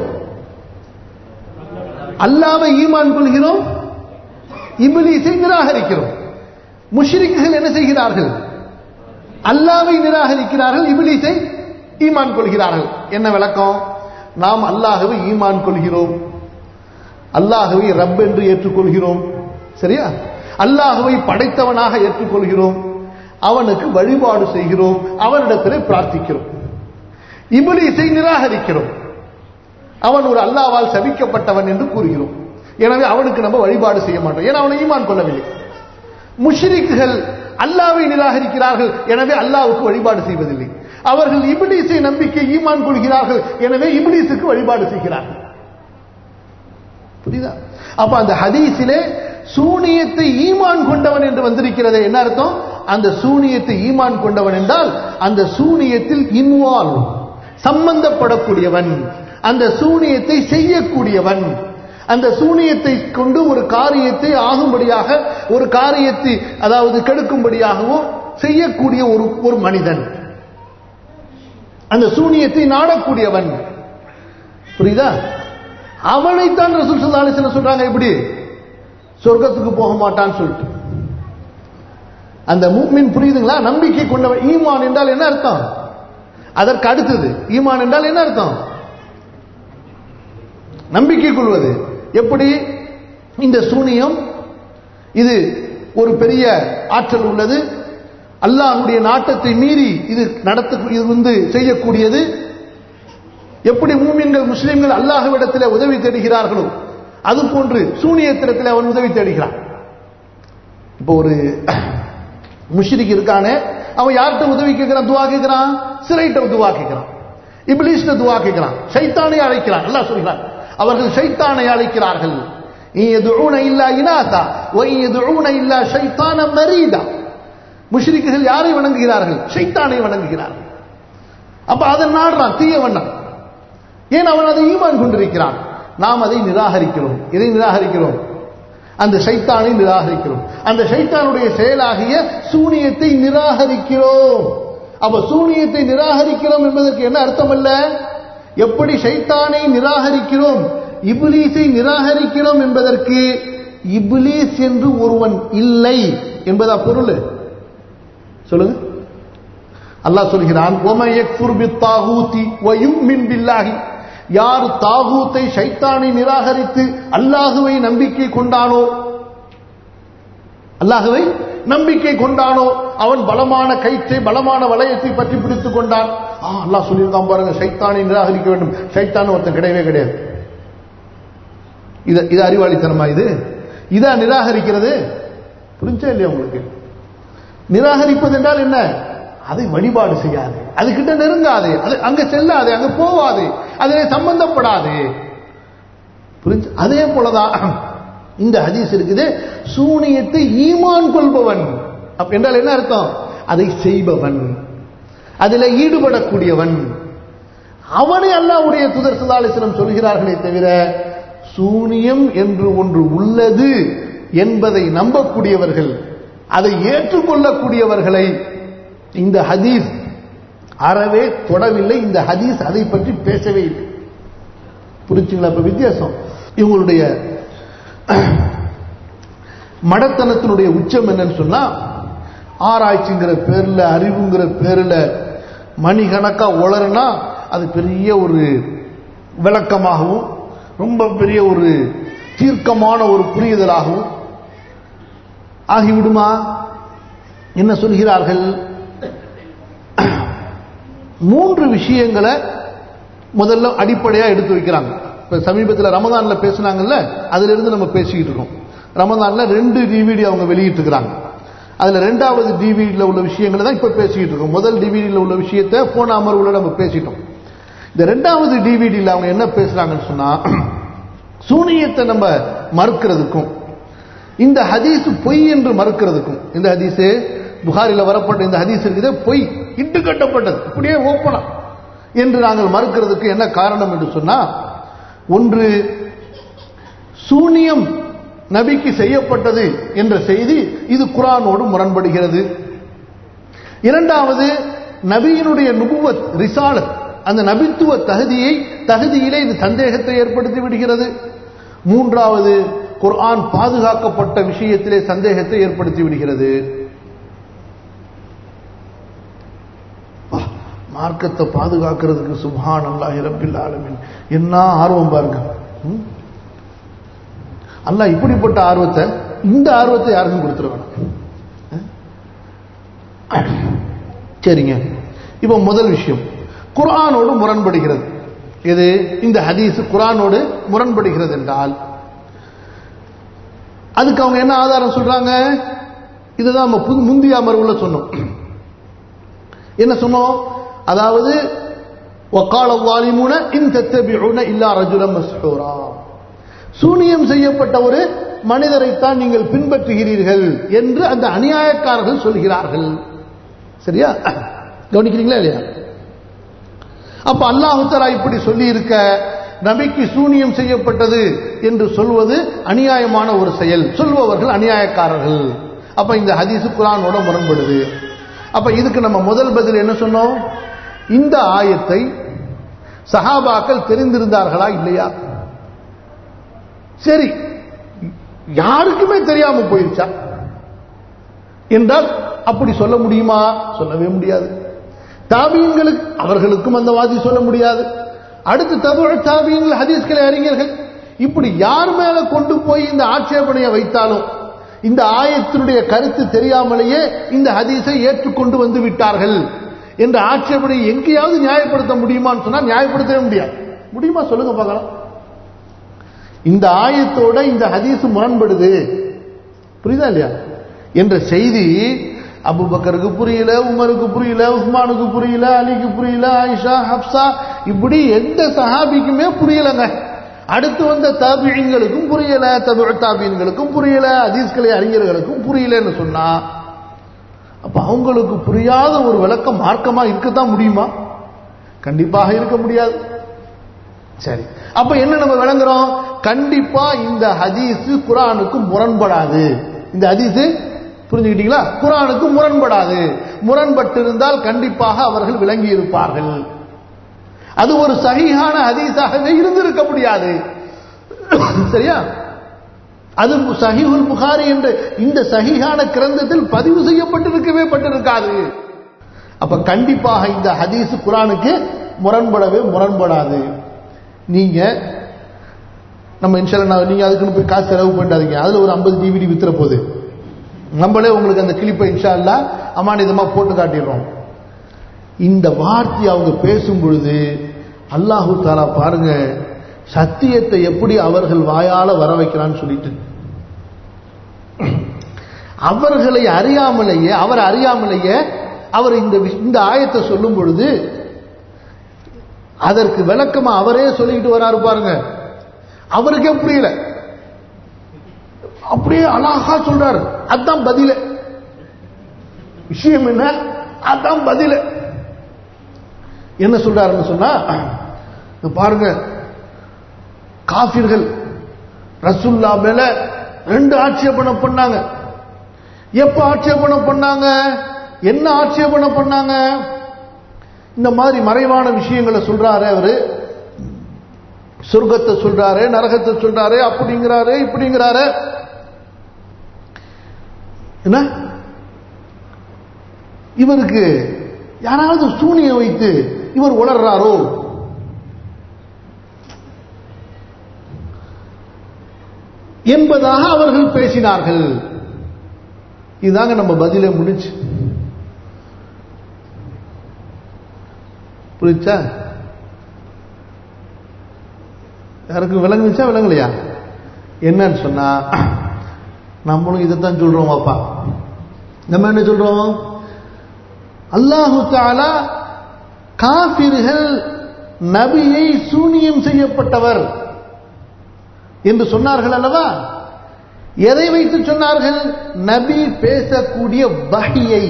அல்லாவை ஈமான் கொள்கிறோம் இபிலீஸை நிராகரிக்கிறோம் முஷ்ரிக்குகள் என்ன செய்கிறார்கள் அல்லாவை நிராகரிக்கிறார்கள் இபிலிஸை ஈமான் கொள்கிறார்கள் என்ன விளக்கம் நாம் அல்லாஹுவை ஈமான் கொள்கிறோம் அல்லாஹுவை ரப் என்று ஏற்றுக்கொள்கிறோம் சரியா அல்லாஹுவை படைத்தவனாக ஏற்றுக்கொள்கிறோம் அவனுக்கு வழிபாடு செய்கிறோம் அவனிடத்திலே பிரார்த்திக்கிறோம் இபிலிஸை நிராகரிக்கிறோம் அவன் ஒரு அல்லாவால் சபிக்கப்பட்டவன் என்று கூறுகிறோம் எனவே அவனுக்கு நம்ம வழிபாடு செய்ய மாட்டோம் ஏன்னா அவனை ஈமான் கொள்ளவில்லை முஷ்ரிக்குகள் அல்லாவை நிராகரிக்கிறார்கள் எனவே அல்லாவுக்கு வழிபாடு செய்வதில்லை அவர்கள் இபிலிஸை நம்பிக்கை ஈமான் கொள்கிறார்கள் எனவே இபிலிஸுக்கு வழிபாடு செய்கிறார்கள் புரியுதா அப்ப அந்த ஹதீஸிலே சூனியத்தை ஈமான் கொண்டவன் என்று வந்திருக்கிறதே என்ன அர்த்தம் அந்த சூனியத்தை ஈமான் கொண்டவன் என்றால் அந்த சூனியத்தில் இன்வால்வ் சம்பந்தப்படக்கூடியவன் அந்த சூனியத்தை செய்யக்கூடியவன் அந்த சூனியத்தை கொண்டு ஒரு காரியத்தை ஆகும்படியாக ஒரு காரியத்தை அதாவது கெடுக்கும்படியாகவோ செய்யக்கூடிய ஒரு ஒரு மனிதன் அந்த சூனியத்தை நாடக்கூடியவன் புரியுதா அவனைத்தான் ரசூல் ஸல்லல்லாஹு அலைஹி வஸல்லம் சொல்றாங்க இப்படி சொர்க்கத்துக்கு போக மாட்டான்னு சொல்லிட்டு அந்த முக்மின் புரியுதுங்களா நம்பிக்கை கொண்டவன் ஈமான் என்றால் என்ன அர்த்தம் அதற்கு அடுத்தது ஈமான் என்றால் என்ன அர்த்தம் நம்பிக்கை கொள்வது எப்படி இந்த சூனியம் இது ஒரு பெரிய ஆற்றல் உள்ளது அல்லாஹ்வுடைய நாட்டத்தை மீறி இது நடத்த இது வந்து செய்யக்கூடியது எப்படி மூமின்கள் முஸ்லிம்கள் அல்லாஹ்விடத்தில் உதவி தேடுகிறார்களோ அது போன்று சூனியத்திடத்தில் அவன் உதவி தேடுகிறான் இப்போ ஒரு முஷ்ரிக் இருக்கானே அவன் யார்கிட்ட உதவி கேட்கிறான் துவா கேட்கிறான் சிறைட்ட துவா கேட்கிறான் இப்லீஸ்ட துவா கேட்கிறான் சைத்தானை அழைக்கிறான் அல்லாஹ் சொல்கிறான் அவர்கள் சைத்தானை அழைக்கிறார்கள் إن يدعون إلا إناثا وإن يدعون إلا شيطانا مريدا முஷ்ரிக்குகள் யாரை வணங்குகிறார்கள் ஷைத்தானை வணங்குகிறார்கள் அப்ப அதை நாடுறான் தீய வண்ணம் ஏன் அவன் அதை ஈமான் கொண்டிருக்கிறான் நாம் அதை நிராகரிக்கிறோம் எதை நிராகரிக்கிறோம் அந்த ஷைத்தானை நிராகரிக்கிறோம் அந்த ஷைத்தானுடைய செயலாகிய சூனியத்தை நிராகரிக்கிறோம் அப்ப சூனியத்தை நிராகரிக்கிறோம் என்பதற்கு என்ன அர்த்தம் அல்ல எப்படி ஷைத்தானை நிராகரிக்கிறோம் இப்லீஸை நிராகரிக்கிறோம் என்பதற்கு இப்லீஸ் என்று ஒருவன் இல்லை என்பதா பொருள் சொல்லுங்க அல்லாஹ் சொல்கிறான் ஒம யக்ஃபுர் பித்தாகூதி வ யுமின் பில்லாஹி யார் தாகூத்தை ஷைத்தானை நிராகரித்து அல்லாஹுவை நம்பிக்கை கொண்டானோ அல்லாஹுவை நம்பிக்கை கொண்டானோ அவன் பலமான கயிற்றை பலமான வளையத்தை பற்றி பிடித்துக் கொண்டான் ஆ, அல்லாஹ் சொல்லியிருக்கான் பாருங்க சைத்தானை நிராகரிக்க வேண்டும் சைத்தான் ஒருத்தன் கிடையவே கிடையாது இது இது அறிவாளித்தனமா இது இதா நிராகரிக்கிறது புரிஞ்சா இல்லையா உங்களுக்கு நிராகரிப்பது என்றால் என்ன அதை வழிபாடு செய்யாது அதுகிட்ட நெருங்காது அது அங்க செல்லாது அங்க போவாது அதிலே சம்பந்தப்படாது புரிஞ்சு அதே போலதான் இந்த ஹதீஸ் இருக்குது சூனியத்தை ஈமான் கொள்பவன் அப்ப என்றால் என்ன அர்த்தம் அதை செய்பவன் அதில் ஈடுபடக்கூடியவன் அவனை அல்லாவுடைய துதர் சுல்லாலிசனம் சொல்கிறார்களே தவிர சூனியம் என்று ஒன்று உள்ளது என்பதை நம்பக்கூடியவர்கள் அதை ஏற்றுக்கொள்ளக்கூடியவர்களை இந்த ஹதீஸ் அறவே தொடவில்லை இந்த ஹதீஸ் அதை பற்றி பேசவே இல்லை புரிச்சுங்களா இப்ப வித்தியாசம் இவங்களுடைய மடத்தனத்தினுடைய உச்சம் என்னன்னு சொன்னா ஆராய்ச்சிங்கிற பேர்ல அறிவுங்கிற பேர்ல மணிகணக்கா உளறுனா அது பெரிய ஒரு விளக்கமாகவும் ரொம்ப பெரிய ஒரு தீர்க்கமான ஒரு புரியுதலாகவும் ஆகிவிடுமா என்ன சொல்கிறார்கள் மூன்று விஷயங்களை முதல்ல அடிப்படையா எடுத்து வைக்கிறாங்க இப்ப சமீபத்தில் ரமதான்ல பேசினாங்கல்ல அதுல இருந்து நம்ம பேசிக்கிட்டு இருக்கோம் ரமதான்ல ரெண்டு டிவிடி அவங்க வெளியிட்டு இருக்கிறாங்க அதுல ரெண்டாவது டிவிடியில் உள்ள விஷயங்களை தான் இப்ப பேசிக்கிட்டு இருக்கோம் முதல் டிவிடியில் உள்ள விஷயத்தை போன அமர்வுல நம்ம பேசிட்டோம் இந்த ரெண்டாவது டிவிடியில் அவங்க என்ன பேசுறாங்கன்னு சொன்னா சூனியத்தை நம்ம மறுக்கிறதுக்கும் இந்த ஹதீஸ் பொய் என்று மறுக்கிறதுக்கும் இந்த ஹதீஸு புகாரில வரப்பட்ட இந்த ஹதீஸ் இருக்குது பொய் இட்டு கட்டப்பட்டது இப்படியே ஓப்பனா என்று நாங்கள் மறுக்கிறதுக்கு என்ன காரணம் என்று சொன்னா ஒன்று சூனியம் நபிக்கு செய்யப்பட்டது என்ற செய்தி இது குரானோடு முரண்படுகிறது இரண்டாவது நபியினுடைய நுபுவத் ரிசாலத் அந்த நபித்துவ தகுதியை தகுதியிலே இது சந்தேகத்தை ஏற்படுத்தி விடுகிறது மூன்றாவது குர்ஆன் பாதுகாக்கப்பட்ட விஷயத்திலே சந்தேகத்தை ஏற்படுத்தி விடுகிறது மார்க்கத்தை பாதுகாக்கிறதுக்கு சுபான் அல்லாஹ் ரப்பில் ஆலமின் என்ன ஆர்வம் பாருங்க ம்? அல்லாஹ் இப்படிப்பட்ட ஆர்வத்தை இந்த ஆர்வத்தை யாருக்கும் கொடுத்துட வேணாம் சரிங்க இப்போ முதல் விஷயம் குர்ஆனோடு முரண்படுகிறது இது இந்த ஹதீஸ் குர்ஆனோடு முரண்படுகிறது என்றால் அதுக்கு அவங்க என்ன ஆதாரம் சொல்றாங்க இதுதான் நம்ம புது- முந்தைய அமர்வுல சொன்னோம் என்ன சொன்னோம் அதாவது وقال الظالمون ان تتبعون الا رجلا مسحورا சூனியம் செய்யப்பட்ட ஒரு மனிதரைத்தான் நீங்கள் பின்பற்றுகிறீர்கள் என்று அந்த அநியாயக்காரர்கள் சொல்கிறார்கள் சரியா கவனிக்கிறீங்களா இல்லையா அப்ப அல்லாஹு தஆலா இப்படி சொல்லி இருக்க நபிக்கு சூனியம் செய்யப்பட்டது என்று சொல்வது அநியாயமான ஒரு செயல் சொல்பவர்கள் அநியாயக்காரர்கள் அப்ப இந்த ஹதீஸ் குர்ஆனோட முரண்படுது அப்ப இதுக்கு நம்ம முதல் பதில் என்ன சொன்னோம் இந்த ஆயத்தை சஹாபாக்கள் தெரிந்திருந்தார்களா இல்லையா சரி யாருக்குமே தெரியாம போயிருச்சா என்றால் அப்படி சொல்ல முடியுமா சொல்லவே முடியாது தாபியங்களுக்கு அவர்களுக்கும் அந்த வாதி சொல்ல முடியாது அடுத்து தமிழ் தாபியங்கள் ஹதீஸ்களை அறிஞர்கள் இப்படி யார் மேல கொண்டு போய் இந்த ஆட்சேபனையை வைத்தாலும் இந்த ஆயத்தினுடைய கருத்து தெரியாமலேயே இந்த ஹதீஸை ஏற்றுக்கொண்டு வந்து விட்டார்கள் என்ற ஆட்சேபனை எங்கேயாவது நியாயப்படுத்த முடியுமான்னு சொன்னா நியாயப்படுத்தவே முடியாது முடியுமா சொல்லுங்க பார்க்கலாம் இந்த ஆயத்தோட இந்த ஹதீஸ் முரண்படுது புரியுதா இல்லையா என்ற செய்தி அபுபக்கருக்கு புரியல உமருக்கு புரியல உஸ்மானுக்கு புரியல அலிக்கு புரியல ஆயிஷா ஹப்சா இப்படி எந்த சஹாபிக்குமே புரியலங்க அடுத்து வந்த தாபியங்களுக்கும் புரியல தபு தாபியன்களுக்கும் புரியல ஹதீஸ்களை அறிஞர்களுக்கும் புரியலன்னு சொன்னா அப்ப அவங்களுக்கு புரியாத ஒரு விளக்கம் மார்க்கமா இருக்கத்தான் முடியுமா கண்டிப்பாக இருக்க முடியாது சரி அப்ப என்ன நம்ம விளங்குறோம் கண்டிப்பா இந்த ஹதீஸ் குரானுக்கு முரண்படாது இந்த ஹதீஸ் புரிஞ்சுக்கிட்டீங்களா குரானுக்கு முரண்படாது முரண்பட்டிருந்தால் கண்டிப்பாக அவர்கள் விளங்கி இருப்பார்கள் அது ஒரு சகிஹான ஹதீஸாகவே இருந்திருக்க முடியாது சரியா அது சஹிஹுல் புகாரி என்ற இந்த சஹிஹான கிரந்தத்தில் பதிவு செய்யப்பட்டிருக்கவே பட்டிருக்காது அப்ப கண்டிப்பாக இந்த ஹதீஸ் குரானுக்கு முரண்படவே முரண்படாது நீங்க நம்ம இன்ஷால்லா நீங்க அதுக்குன்னு போய் காசு செலவு பண்ணாதீங்க அதுல ஒரு ஐம்பது டிவிடி வித்துற போகுது நம்மளே உங்களுக்கு அந்த கிளிப்பை இன்ஷா அல்லா அமானிதமா போட்டு காட்டிடுறோம் இந்த வார்த்தை அவங்க பேசும் பொழுது அல்லாஹு தாலா பாருங்க சத்தியத்தை எப்படி அவர்கள் வாயால வர வைக்கிறான்னு சொல்லிட்டு அவர்களை அறியாமலேயே அவர் அறியாமலேயே அவர் இந்த விஷ்- இந்த ஆயத்தை சொல்லும் பொழுது அதற்கு விளக்கமா அவரே சொல்லிக்கிட்டு வராரு பாருங்க அவருக்கே புரியல அப்படியே அழகா சொல்றாரு அதான் பதில விஷயம் என்ன அதான் பதில என்ன சொல்றாருன்னு சொன்னா இங்க பாருங்க காபிர்கள் ரசுல்லா மேல ரெண்டு ஆட்சேபனை பண்ணாங்க எப்ப ஆட்சேபனை பண்ணாங்க என்ன ஆட்சேபனை பண்ணாங்க இந்த மாதிரி மறைவான விஷயங்களை சொல்றாரு அவரு சொர்க்கத்தை சொல்றாரு நரகத்தை சொல்றாரு அப்படிங்கிறாரு இப்படிங்கிறாரு என்ன இவருக்கு யாராவது சூனியம் வைத்து இவர் உணர்றாரோ என்பதாக அவர்கள் பேசினார்கள் இதுதாங்க நம்ம பதிலே முடிச்சு புரிச்சா யாருக்கும் விளங்குச்சா விளங்கலையா என்னன்னு சொன்னா நம்மளும் இதைத்தான் சொல்றோம் அப்பா நம்ம என்ன சொல்றோம் அல்லாஹு தாலா காபிர்கள் நபியை சூனியம் செய்யப்பட்டவர் என்று சொன்னார்கள் அல்லவா எதை வைத்து சொன்னார்கள் நபி பேசக்கூடிய வகையை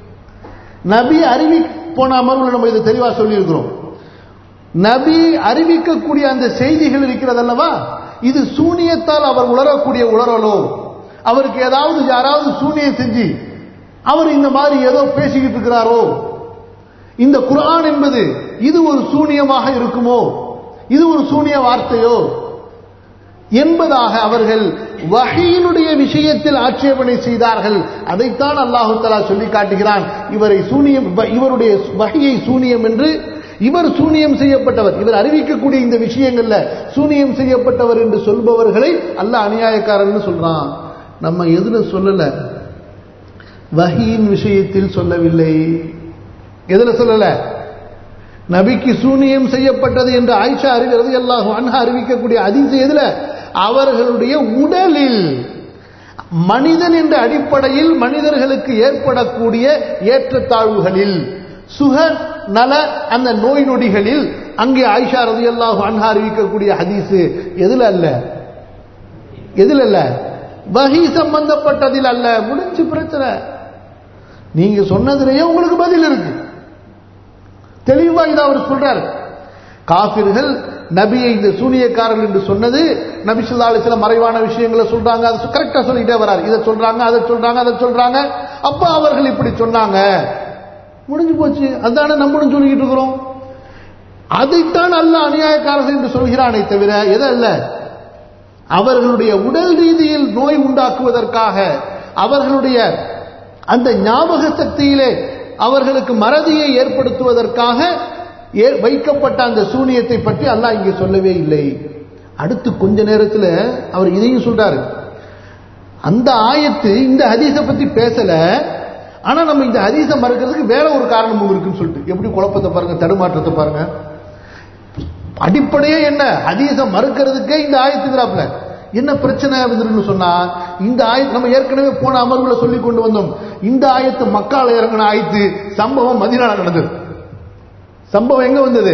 நபி அறிவி போன அமர்வுல நம்ம இதை தெளிவா சொல்லியிருக்கிறோம் நபி அறிவிக்கக்கூடிய அந்த செய்திகள் இருக்கிறது அல்லவா இது சூனியத்தால் அவர் உணரக்கூடிய உணரலோ அவருக்கு ஏதாவது யாராவது சூனியம் செஞ்சு அவர் இந்த மாதிரி ஏதோ பேசிக்கிட்டு இருக்கிறாரோ இந்த குரான் என்பது இது ஒரு சூனியமாக இருக்குமோ இது ஒரு சூனிய வார்த்தையோ என்பதாக அவர்கள் வகையினுடைய விஷயத்தில் ஆட்சேபனை செய்தார்கள் அதைத்தான் அல்லாஹு தலா சொல்லி காட்டுகிறான் இவரை சூனியம் இவருடைய வகையை சூனியம் என்று இவர் சூனியம் செய்யப்பட்டவர் இவர் அறிவிக்கக்கூடிய இந்த விஷயங்கள்ல சூனியம் செய்யப்பட்டவர் என்று சொல்பவர்களை அல்லாஹ் அநியாயக்காரன் சொல்றான் நம்ம எதுல சொல்லல வகியின் விஷயத்தில் சொல்லவில்லை எதுல சொல்லல நபிக்கு சூனியம் செய்யப்பட்டது என்று ஆயிஷா அறிவிறது எல்லாம் அன்ஹா அறிவிக்கக்கூடிய அதிச எதுல அவர்களுடைய உடலில் மனிதன் என்ற அடிப்படையில் மனிதர்களுக்கு ஏற்படக்கூடிய ஏற்றத்தாழ்வுகளில் சுக நல அந்த நோய் நொடிகளில் அங்கே ஆயிஷா ரதி அல்லாஹு அன்ஹா அறிவிக்கக்கூடிய ஹதீஸு எதுல அல்ல எதுல அல்ல வகி சம்பந்தப்பட்டதில் அல்ல முடிஞ்சு பிரச்சனை நீங்க சொன்னதுலயே உங்களுக்கு பதில் இருக்கு தெளிவா இதை அவர் சொல்றாரு காபிர்கள் நபியை இந்த சூனியக்காரர்கள் என்று சொன்னது நபி சொல்லா சில மறைவான விஷயங்களை சொல்றாங்க அதை கரெக்டா சொல்லிட்டே வராரு இதை சொல்றாங்க அதை சொல்றாங்க அதை சொல்றாங்க அப்ப அவர்கள் இப்படி சொன்னாங்க முடிஞ்சு போச்சு அதான நம்மளும் சொல்லிக்கிட்டு இருக்கிறோம் அதைத்தான் அல்ல அநியாயக்காரர்கள் என்று சொல்கிறானே தவிர எதை அல்ல அவர்களுடைய உடல் ரீதியில் நோய் உண்டாக்குவதற்காக அவர்களுடைய அந்த ஞாபக சக்தியிலே அவர்களுக்கு மறதியை ஏற்படுத்துவதற்காக வைக்கப்பட்ட அந்த சூனியத்தை பற்றி அல்லாஹ் இங்கே சொல்லவே இல்லை அடுத்து கொஞ்ச நேரத்தில் அவர் இதையும் சொல்றாரு அந்த ஆயத்து இந்த ஹதீஸை பத்தி பேசல ஆனா நம்ம இந்த ஹதீஸை மறுக்கிறதுக்கு வேற ஒரு காரணமும் இருக்குன்னு சொல்லிட்டு எப்படி குழப்பத்தை பாருங்க தடுமாற்றத்தை பாருங்க அடிப்படையே என்ன ஹதீஸை மறுக்கிறதுக்கே இந்த ஆயத்துக்கிறாப்ல என்ன பிரச்சனை வந்துருன்னு சொன்னா இந்த ஆயத்து நம்ம ஏற்கனவே போன அமர்வுல சொல்லி கொண்டு வந்தோம் இந்த ஆயத்து மக்கால இறங்கின ஆயத்து சம்பவம் மதினால நடந்தது சம்பவம் எங்க வந்தது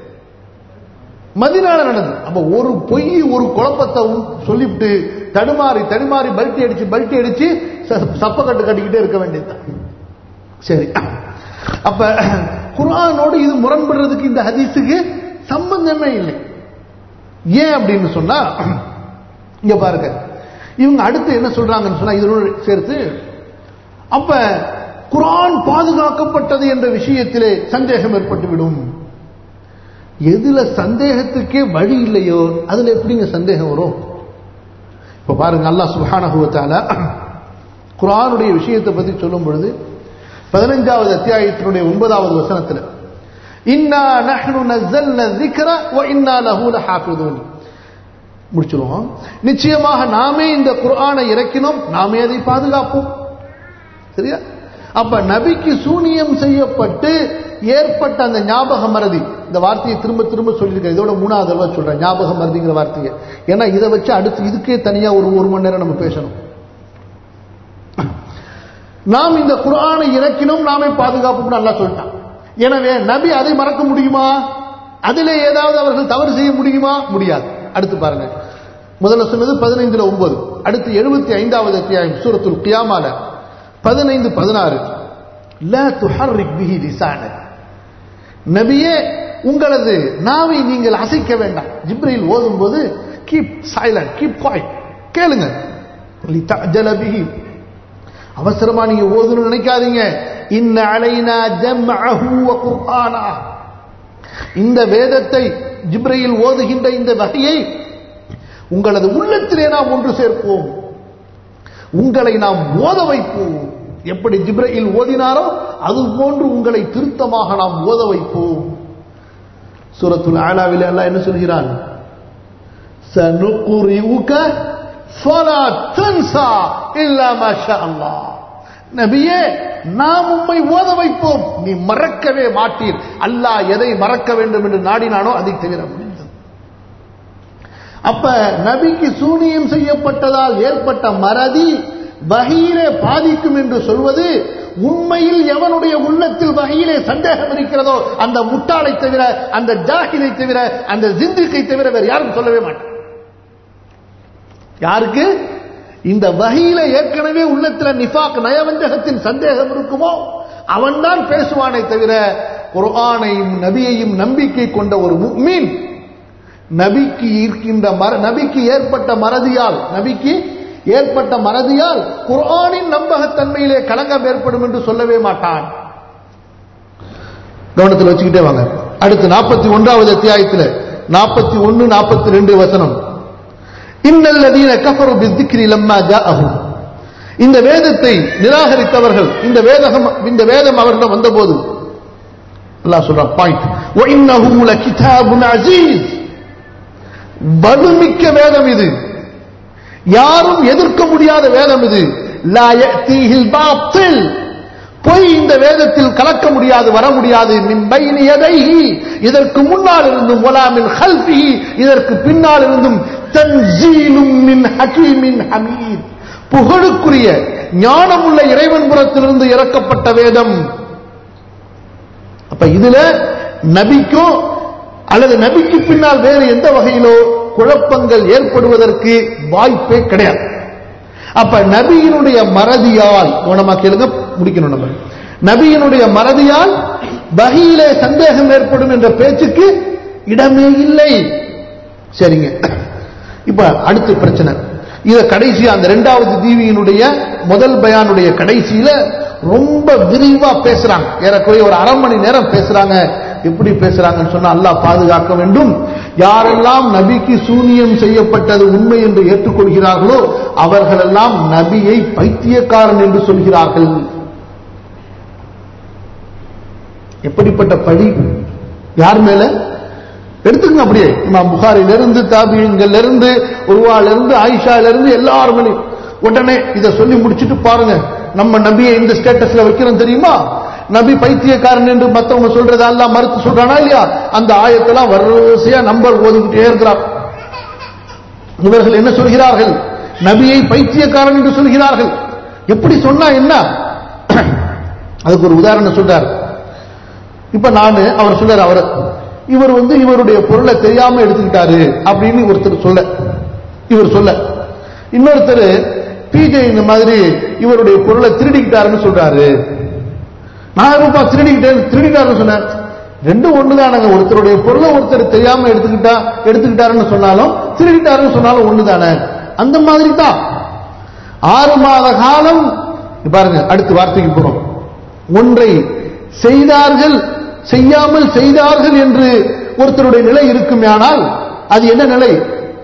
மதினால நடந்தது அப்ப ஒரு பொய் ஒரு குழப்பத்தை சொல்லிவிட்டு தடுமாறி தடுமாறி பல்ட்டி அடிச்சு பல்ட்டி அடிச்சு சப்பக்கட்டு கட்டிக்கிட்டே இருக்க வேண்டியதுதான் சரி அப்ப குரானோடு இது முரண்படுறதுக்கு இந்த ஹதீஸுக்கு சம்பந்தமே இல்லை ஏன் அப்படின்னு சொன்னா இங்க பாருங்க இவங்க அடுத்து என்ன சொல்றாங்கன்னு சொன்னா இதனோடு சேர்த்து அப்ப குரான் பாதுகாக்கப்பட்டது என்ற விஷயத்திலே சந்தேகம் ஏற்பட்டுவிடும் எதுல சந்தேகத்துக்கே வழி இல்லையோ அதுல எப்படிங்க சந்தேகம் வரும் இப்ப பாருங்க அல்லா சுபானகுவத்தால குரானுடைய விஷயத்தை பத்தி சொல்லும் பொழுது பதினஞ்சாவது அத்தியாயத்தினுடைய ஒன்பதாவது வசனத்தில் இன்னா நஹ்னு நஸல்ன ذிக்ர வ இன்னா லஹு லஹாஃபிதுன் முடிச்சிருவோம் நிச்சயமாக நாமே இந்த குர்ஆனை இறக்கினோம் நாமே அதை பாதுகாப்போம் சரியா அப்ப நபிக்கு சூனியம் செய்யப்பட்டு ஏற்பட்ட அந்த ஞாபக மறதி இந்த வார்த்தையை திரும்ப திரும்ப சொல்லியிருக்கேன் இதோட மூணாவது தடவை சொல்றேன் ஞாபக மறதிங்கிற வார்த்தையை ஏன்னா இதை வச்சு அடுத்து இதுக்கே தனியா ஒரு ஒரு மணி நேரம் நம்ம பேசணும் நாம் இந்த குர்ஆனை இறக்கினோம் நாமே பாதுகாப்போம்னு நல்லா சொல்லிட்டான் எனவே நபி அதை மறக்க முடியுமா அதிலே ஏதாவது அவர்கள் தவறு செய்ய முடியுமா முடியாது அடுத்து பாருங்க முதல்ல சொன்னது பதினைந்துல ஒன்பது அடுத்து எழுபத்தி ஐந்தாவது அத்தியாயம் சூரத்துல் கியாமால பதினைந்து பதினாறு லா துஹர்ரிக் பிஹி லிசானக் நபியே உங்களது நாவை நீங்கள் அசைக்க வேண்டாம் ஜிப்ரையில் ஓதும்போது கீப் சைலண்ட் கீப் குவாய்ட் கேளுங்க லிதஅஜல பிஹி அவசரமா நீங்க ஓதுன்னு நினைக்காதீங்க இன்ன அலைனா ஜம்அஹு வ குர்ஆனா இந்த வேதத்தை ஜிப்ரையில் ஓதுகின்ற இந்த வகையை உங்களது உள்ளத்திலே நாம் ஒன்று சேர்ப்போம் உங்களை நாம் ஓத வைப்போம் எப்படி ஜிப்ரையில் ஓதினாரோ அது போன்று உங்களை திருத்தமாக நாம் ஓத வைப்போம் சூரத்துல் ஆலாவில் அல்லாஹ் என்ன சொல்கிறான் சனுகுரிஉக ஃபலா தன்சா இல்லா மாஷா அல்லாஹ் நபியே நாம் உம்மை ஓத வைப்போம் நீ மறக்கவே மாட்டீர் அல்லாஹ் எதை மறக்க வேண்டும் என்று நாடினானோ அதை தவிர முடிந்தது அப்ப நபிக்கு சூனியம் செய்யப்பட்டதால் ஏற்பட்ட மறதி வகையிலே பாதிக்கும் என்று சொல்வது உண்மையில் எவனுடைய உள்ளத்தில் வகையிலே சந்தேகம் இருக்கிறதோ அந்த முட்டாளை தவிர அந்த ஜாகிலை தவிர அந்த ஜிந்திக்கை தவிர வேறு யாரும் சொல்லவே மாட்டார் யாருக்கு இந்த வகையில ஏற்கனவே உள்ளத்தில் நிஃபாக் நயவஞ்சகத்தின் சந்தேகம் இருக்குமோ அவன்தான் பேசுவானே தவிர குர்ஆனையும் நபியையும் நம்பிக்கை கொண்ட ஒரு முக்மீன் நபிக்கு இருக்கின்ற மர நபிக்கு ஏற்பட்ட மறதியால் நபிக்கு ஏற்பட்ட மறதியால் குர்ஆனின் நம்பகத்தன்மையிலே களங்கம் ஏற்படும் என்று சொல்லவே மாட்டான் கவனத்தில் வச்சுக்கிட்டே வாங்க அடுத்து நாற்பத்தி ஒன்றாவது அத்தியாயத்தில் நாற்பத்தி ஒன்னு நாற்பத்தி ரெண்டு வசனம் இன்னல்லதீன கஃபரு பித்திக்ரி லம்மா ஜாஅஹும் இந்த வேதத்தை நிராகரித்தவர்கள் இந்த வேதகம் இந்த வேதம் அவர்களிடம் வந்தபோது அல்லாஹ் சொல்றான் பாயிண்ட் வ இன்னஹு லகிதாபுன் அஸீஸ் வலுமிக்க வேதம் இது யாரும் எதிர்க்க முடியாத வேதம் இது லா யஅதீஹில் பாத்தில் பொய் இந்த வேதத்தில் கலக்க முடியாது வர முடியாது மின் பைனி யதைஹி இதற்கு முன்னால் இருந்தும் வலா மின் ஹல்ஃபிஹி இதற்கு பின்னால் இருந்தும் தன்சீலும் மின் ஹகீமின் ஹமீத் புகழுக்குரிய ஞானமுள்ள இறைவன் புறத்திலிருந்து இறக்கப்பட்ட வேதம் அப்ப இதுல நபிக்கோ அல்லது நபிக்கு பின்னால் வேறு எந்த வகையிலோ குழப்பங்கள் ஏற்படுவதற்கு வாய்ப்பே கிடையாது அப்ப நபியினுடைய மறதியால் கவனமா கேளுங்க முடிக்கணும் நம்ம நபியினுடைய மறதியால் வகையிலே சந்தேகம் ஏற்படும் என்ற பேச்சுக்கு இடமே இல்லை சரிங்க இப்ப அடுத்த பிரச்சனை இத கடைசி அந்த இரண்டாவது தீவியினுடைய முதல் பயானுடைய கடைசியில ரொம்ப விரிவா பேசுறாங்க ஏறக்குறைய ஒரு அரை மணி நேரம் பேசுறாங்க எப்படி பேசுறாங்கன்னு சொன்னா அல்லாஹ் பாதுகாக்க வேண்டும் யாரெல்லாம் நபிக்கு சூனியம் செய்யப்பட்டது உண்மை என்று ஏற்றுக்கொள்கிறார்களோ அவர்களெல்லாம் நபியை பைத்தியக்காரன் என்று சொல்கிறார்கள் எப்படிப்பட்ட பழி யார் மேல எடுத்துக்கங்க அப்படியே இமாம் புகாரில இருந்து தாபியங்கள்ல இருந்து உருவால இருந்து ஆயிஷால இருந்து எல்லாருமே உடனே இதை சொல்லி முடிச்சிட்டு பாருங்க நம்ம நபியை இந்த ஸ்டேட்டஸ்ல வைக்கிறோம் தெரியுமா நபி பைத்தியக்காரன் என்று மத்தவங்க சொல்றதா எல்லாம் மறுத்து சொல்றானா இல்லையா அந்த ஆயத்தெல்லாம் வரிசையா நம்பர் ஓதிக்கிட்டே இருக்கிறார் இவர்கள் என்ன சொல்கிறார்கள் நபியை பைத்தியக்காரன் என்று சொல்கிறார்கள் எப்படி சொன்னா என்ன அதுக்கு ஒரு உதாரணம் சொல்றார் இப்ப நானு அவர் சொல்றாரு அவர் இவர் வந்து இவருடைய பொருளை தெரியாம எடுத்துக்கிட்டாரு அப்படின்னு ஒருத்தர் சொல்ல இவர் சொல்ல இன்னொருத்தர் பிஜே இந்த மாதிரி இவருடைய பொருளை திருடிக்கிட்டாருன்னு சொல்றாரு நான் எப்பா திருடிக்கிட்டேன் திருடிட்டாருன்னு சொன்னேன் ரெண்டும் ஒண்ணுதானங்க ஒருத்தருடைய பொருளை ஒருத்தர் தெரியாம எடுத்துக்கிட்டா எடுத்துக்கிட்டாருன்னு சொன்னாலும் திருடிட்டாருன்னு சொன்னாலும் ஒண்ணுதானே அந்த மாதிரி தான் ஆறு மாத காலம் பாருங்க அடுத்த வார்த்தைக்கு போறோம் ஒன்றை செய்தார்கள் செய்யாமல் செய்தார்கள் என்று ஒருத்தருடைய நிலை இருக்குமேயானால் அது என்ன நிலை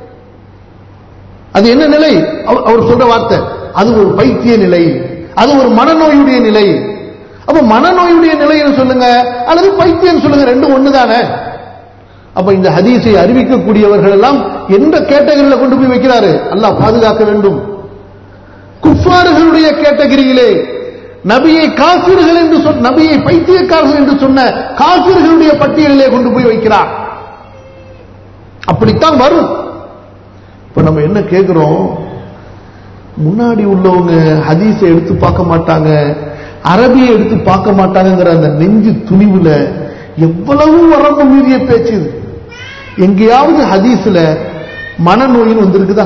அது என்ன நிலை அவர் அவர் சொல்ற வார்த்தை அது ஒரு பைத்திய நிலை அது ஒரு மனநோயுடைய நிலை அப்ப மனநோயுடைய நிலைன்னு சொல்லுங்க அல்லது பைத்தியம் சொல்லுங்க ரெண்டும் ஒண்ணுதானே அப்ப இந்த ஹதீஸை அறிவிக்கக்கூடியவர்கள் எல்லாம் எந்த கேட்டகரியில கொண்டு போய் வைக்கிறாரு அல்லாஹ் பாதுகாக்க வேண்டும் குஃபார்களுடைய கேட்டகரியிலே நபியை காசிர்கள் என்று சொன்ன நபியை பைத்தியக்காரர்கள் என்று சொன்ன காசிர்களுடைய பட்டியலிலே கொண்டு போய் வைக்கிறார் அப்படித்தான் வரும் இப்ப நம்ம என்ன கேட்கிறோம் முன்னாடி உள்ளவங்க ஹதீஸை எடுத்து பார்க்க மாட்டாங்க அரபியை எடுத்து பார்க்க மாட்டாங்கங்கிற அந்த நெஞ்சு துணிவுல எவ்வளவு வரம்பு மீறிய பேச்சு இது எங்கேயாவது ஹதீஸ்ல மனநோயின்னு வந்திருக்குதா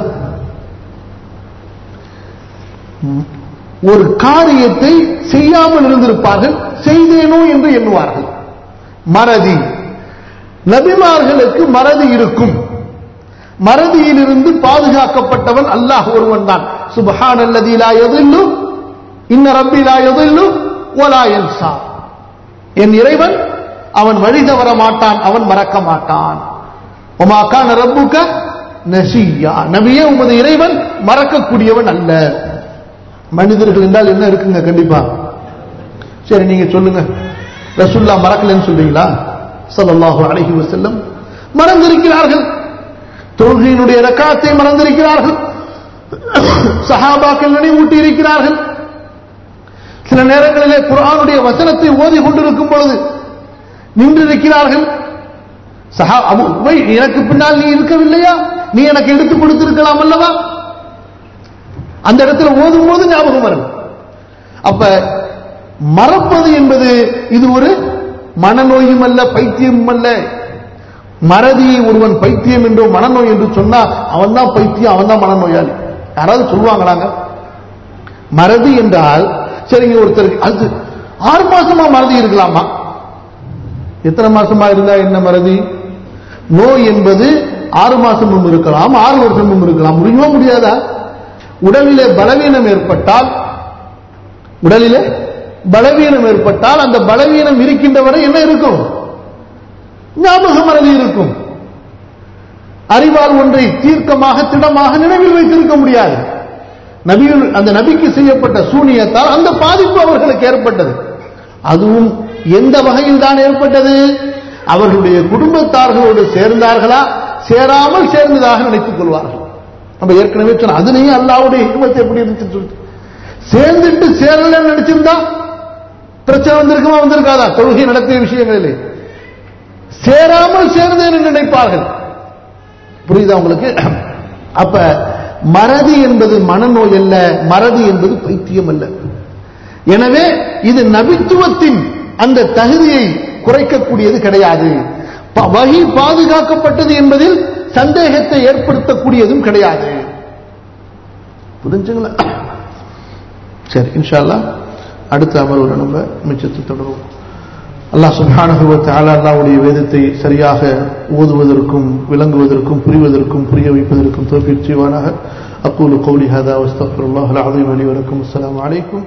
ஒரு காரியத்தை செய்யாமல் இருந்திருப்பார்கள் செய்தேனோ என்று எண்ணுவார்கள் மறதி நபிமார்களுக்கு மறதி இருக்கும் மறதியிலிருந்து பாதுகாக்கப்பட்டவன் அல்லாஹ் ஒருவன் தான் சுபஹான் அல்லதி லா யதில்லு இன்ன ரப்பி லா யதில்லு வலா யன்சா என் இறைவன் அவன் வழி தவற மாட்டான் அவன் மறக்க மாட்டான் ஒமாக்கான ரப்புக்க நசியா நபியே உமது இறைவன் மறக்கக்கூடியவன் அல்ல மனிதர்கள் என்றால் என்ன இருக்குங்க கண்டிப்பா சரி நீங்க சொல்லுங்க ரசுல்லா மறக்கலன்னு சொல்றீங்களா ஸல்லல்லாஹு அலைஹி வஸல்லம் மறந்திருக்கிறார்கள் தொழுகையினுடைய ரக்காத்தை மறந்திருக்கிறார்கள் சஹாபாக்கள் நினைவூட்டி இருக்கிறார்கள் சில நேரங்களிலே குர்ஆனுடைய வசனத்தை ஓதி கொண்டிருக்கும் பொழுது நின்றிருக்கிறார்கள் சஹா அபு உபை, எனக்கு பின்னால் நீ இருக்கவில்லையா நீ எனக்கு எடுத்து கொடுத்திருக்கலாம் அல்லவா அந்த இடத்துல ஓதும் போது ஞாபகம் வரும் அப்ப மறப்பது என்பது இது ஒரு மனநோயும் அல்ல பைத்தியமும் அல்ல மறதியை ஒருவன் பைத்தியம் என்றோ மனநோய் என்று சொன்னா அவன் தான் பைத்தியம் அவன் தான் மனநோயாளி யாராவது சொல்லுவாங்களாங்க மறதி என்றால் சரிங்க ஒருத்தருக்கு அது ஆறு மாசமா மறதி இருக்கலாமா எத்தனை மாசமா இருந்தா என்ன மறதி நோய் என்பது ஆறு மாசமும் இருக்கலாம் ஆறு வருஷமும் இருக்கலாம் முடியுமா முடியாதா உடலிலே பலவீனம் ஏற்பட்டால் உடலிலே பலவீனம் ஏற்பட்டால் அந்த பலவீனம் இருக்கின்ற வரை என்ன இருக்கும் ஞாபக மறதி இருக்கும் அறிவால் ஒன்றை தீர்க்கமாக திடமாக நினைவில் வைத்திருக்க முடியாது நபிகள் அந்த நபிக்கு செய்யப்பட்ட சூனியத்தால் அந்த பாதிப்பு அவர்களுக்கு ஏற்பட்டது அதுவும் எந்த வகையில் தான் ஏற்பட்டது அவர்களுடைய குடும்பத்தார்களோடு சேர்ந்தார்களா சேராமல் சேர்ந்ததாக நினைத்துக் கொள்வார்கள் நம்ம ஏற்கனவே சொன்ன அதுலயும் அல்லாவுடைய ஹிக்மத் எப்படி இருந்துச்சுன்னு சொல்லிட்டு சேர்ந்துட்டு சேரலன்னு நினைச்சிருந்தா பிரச்சனை வந்திருக்குமா வந்திருக்காதா தொழுகை நடத்திய விஷயங்களிலே சேராமல் சேர்ந்தேன் என்று நினைப்பார்கள் புரியுதா உங்களுக்கு அப்ப மறதி என்பது மனநோய் அல்ல மறதி என்பது பைத்தியம் அல்ல எனவே இது நபித்துவத்தின் அந்த தகுதியை குறைக்கக்கூடியது கிடையாது ப- வகி பாதுகாக்கப்பட்டது என்பதில் சந்தேகத்தை ஏற்படுத்தக்கூடியதும் கிடையாது புரிஞ்சுங்களா சரி இன்ஷா அல்லாஹ் அடுத்த அமர்வுல நம்ம மிச்சத்தை தொடருவோம் அல்லாஹ் சுப்ஹானஹு வ தஆலா அல்லாஹ்வுடைய வேதத்தை சரியாக ஓதுவதற்கும் விளங்குவதற்கும் புரிவதற்கும் புரிய வைப்பதற்கும் தௌஃபீக் செய்வானாக அக்கூலு கௌலி ஹதா வஸ்தக்ஃபிருல்லாஹ் அல் அலீம் லி வ லக்கும் அஸ்ஸலாமு அலைக்கும்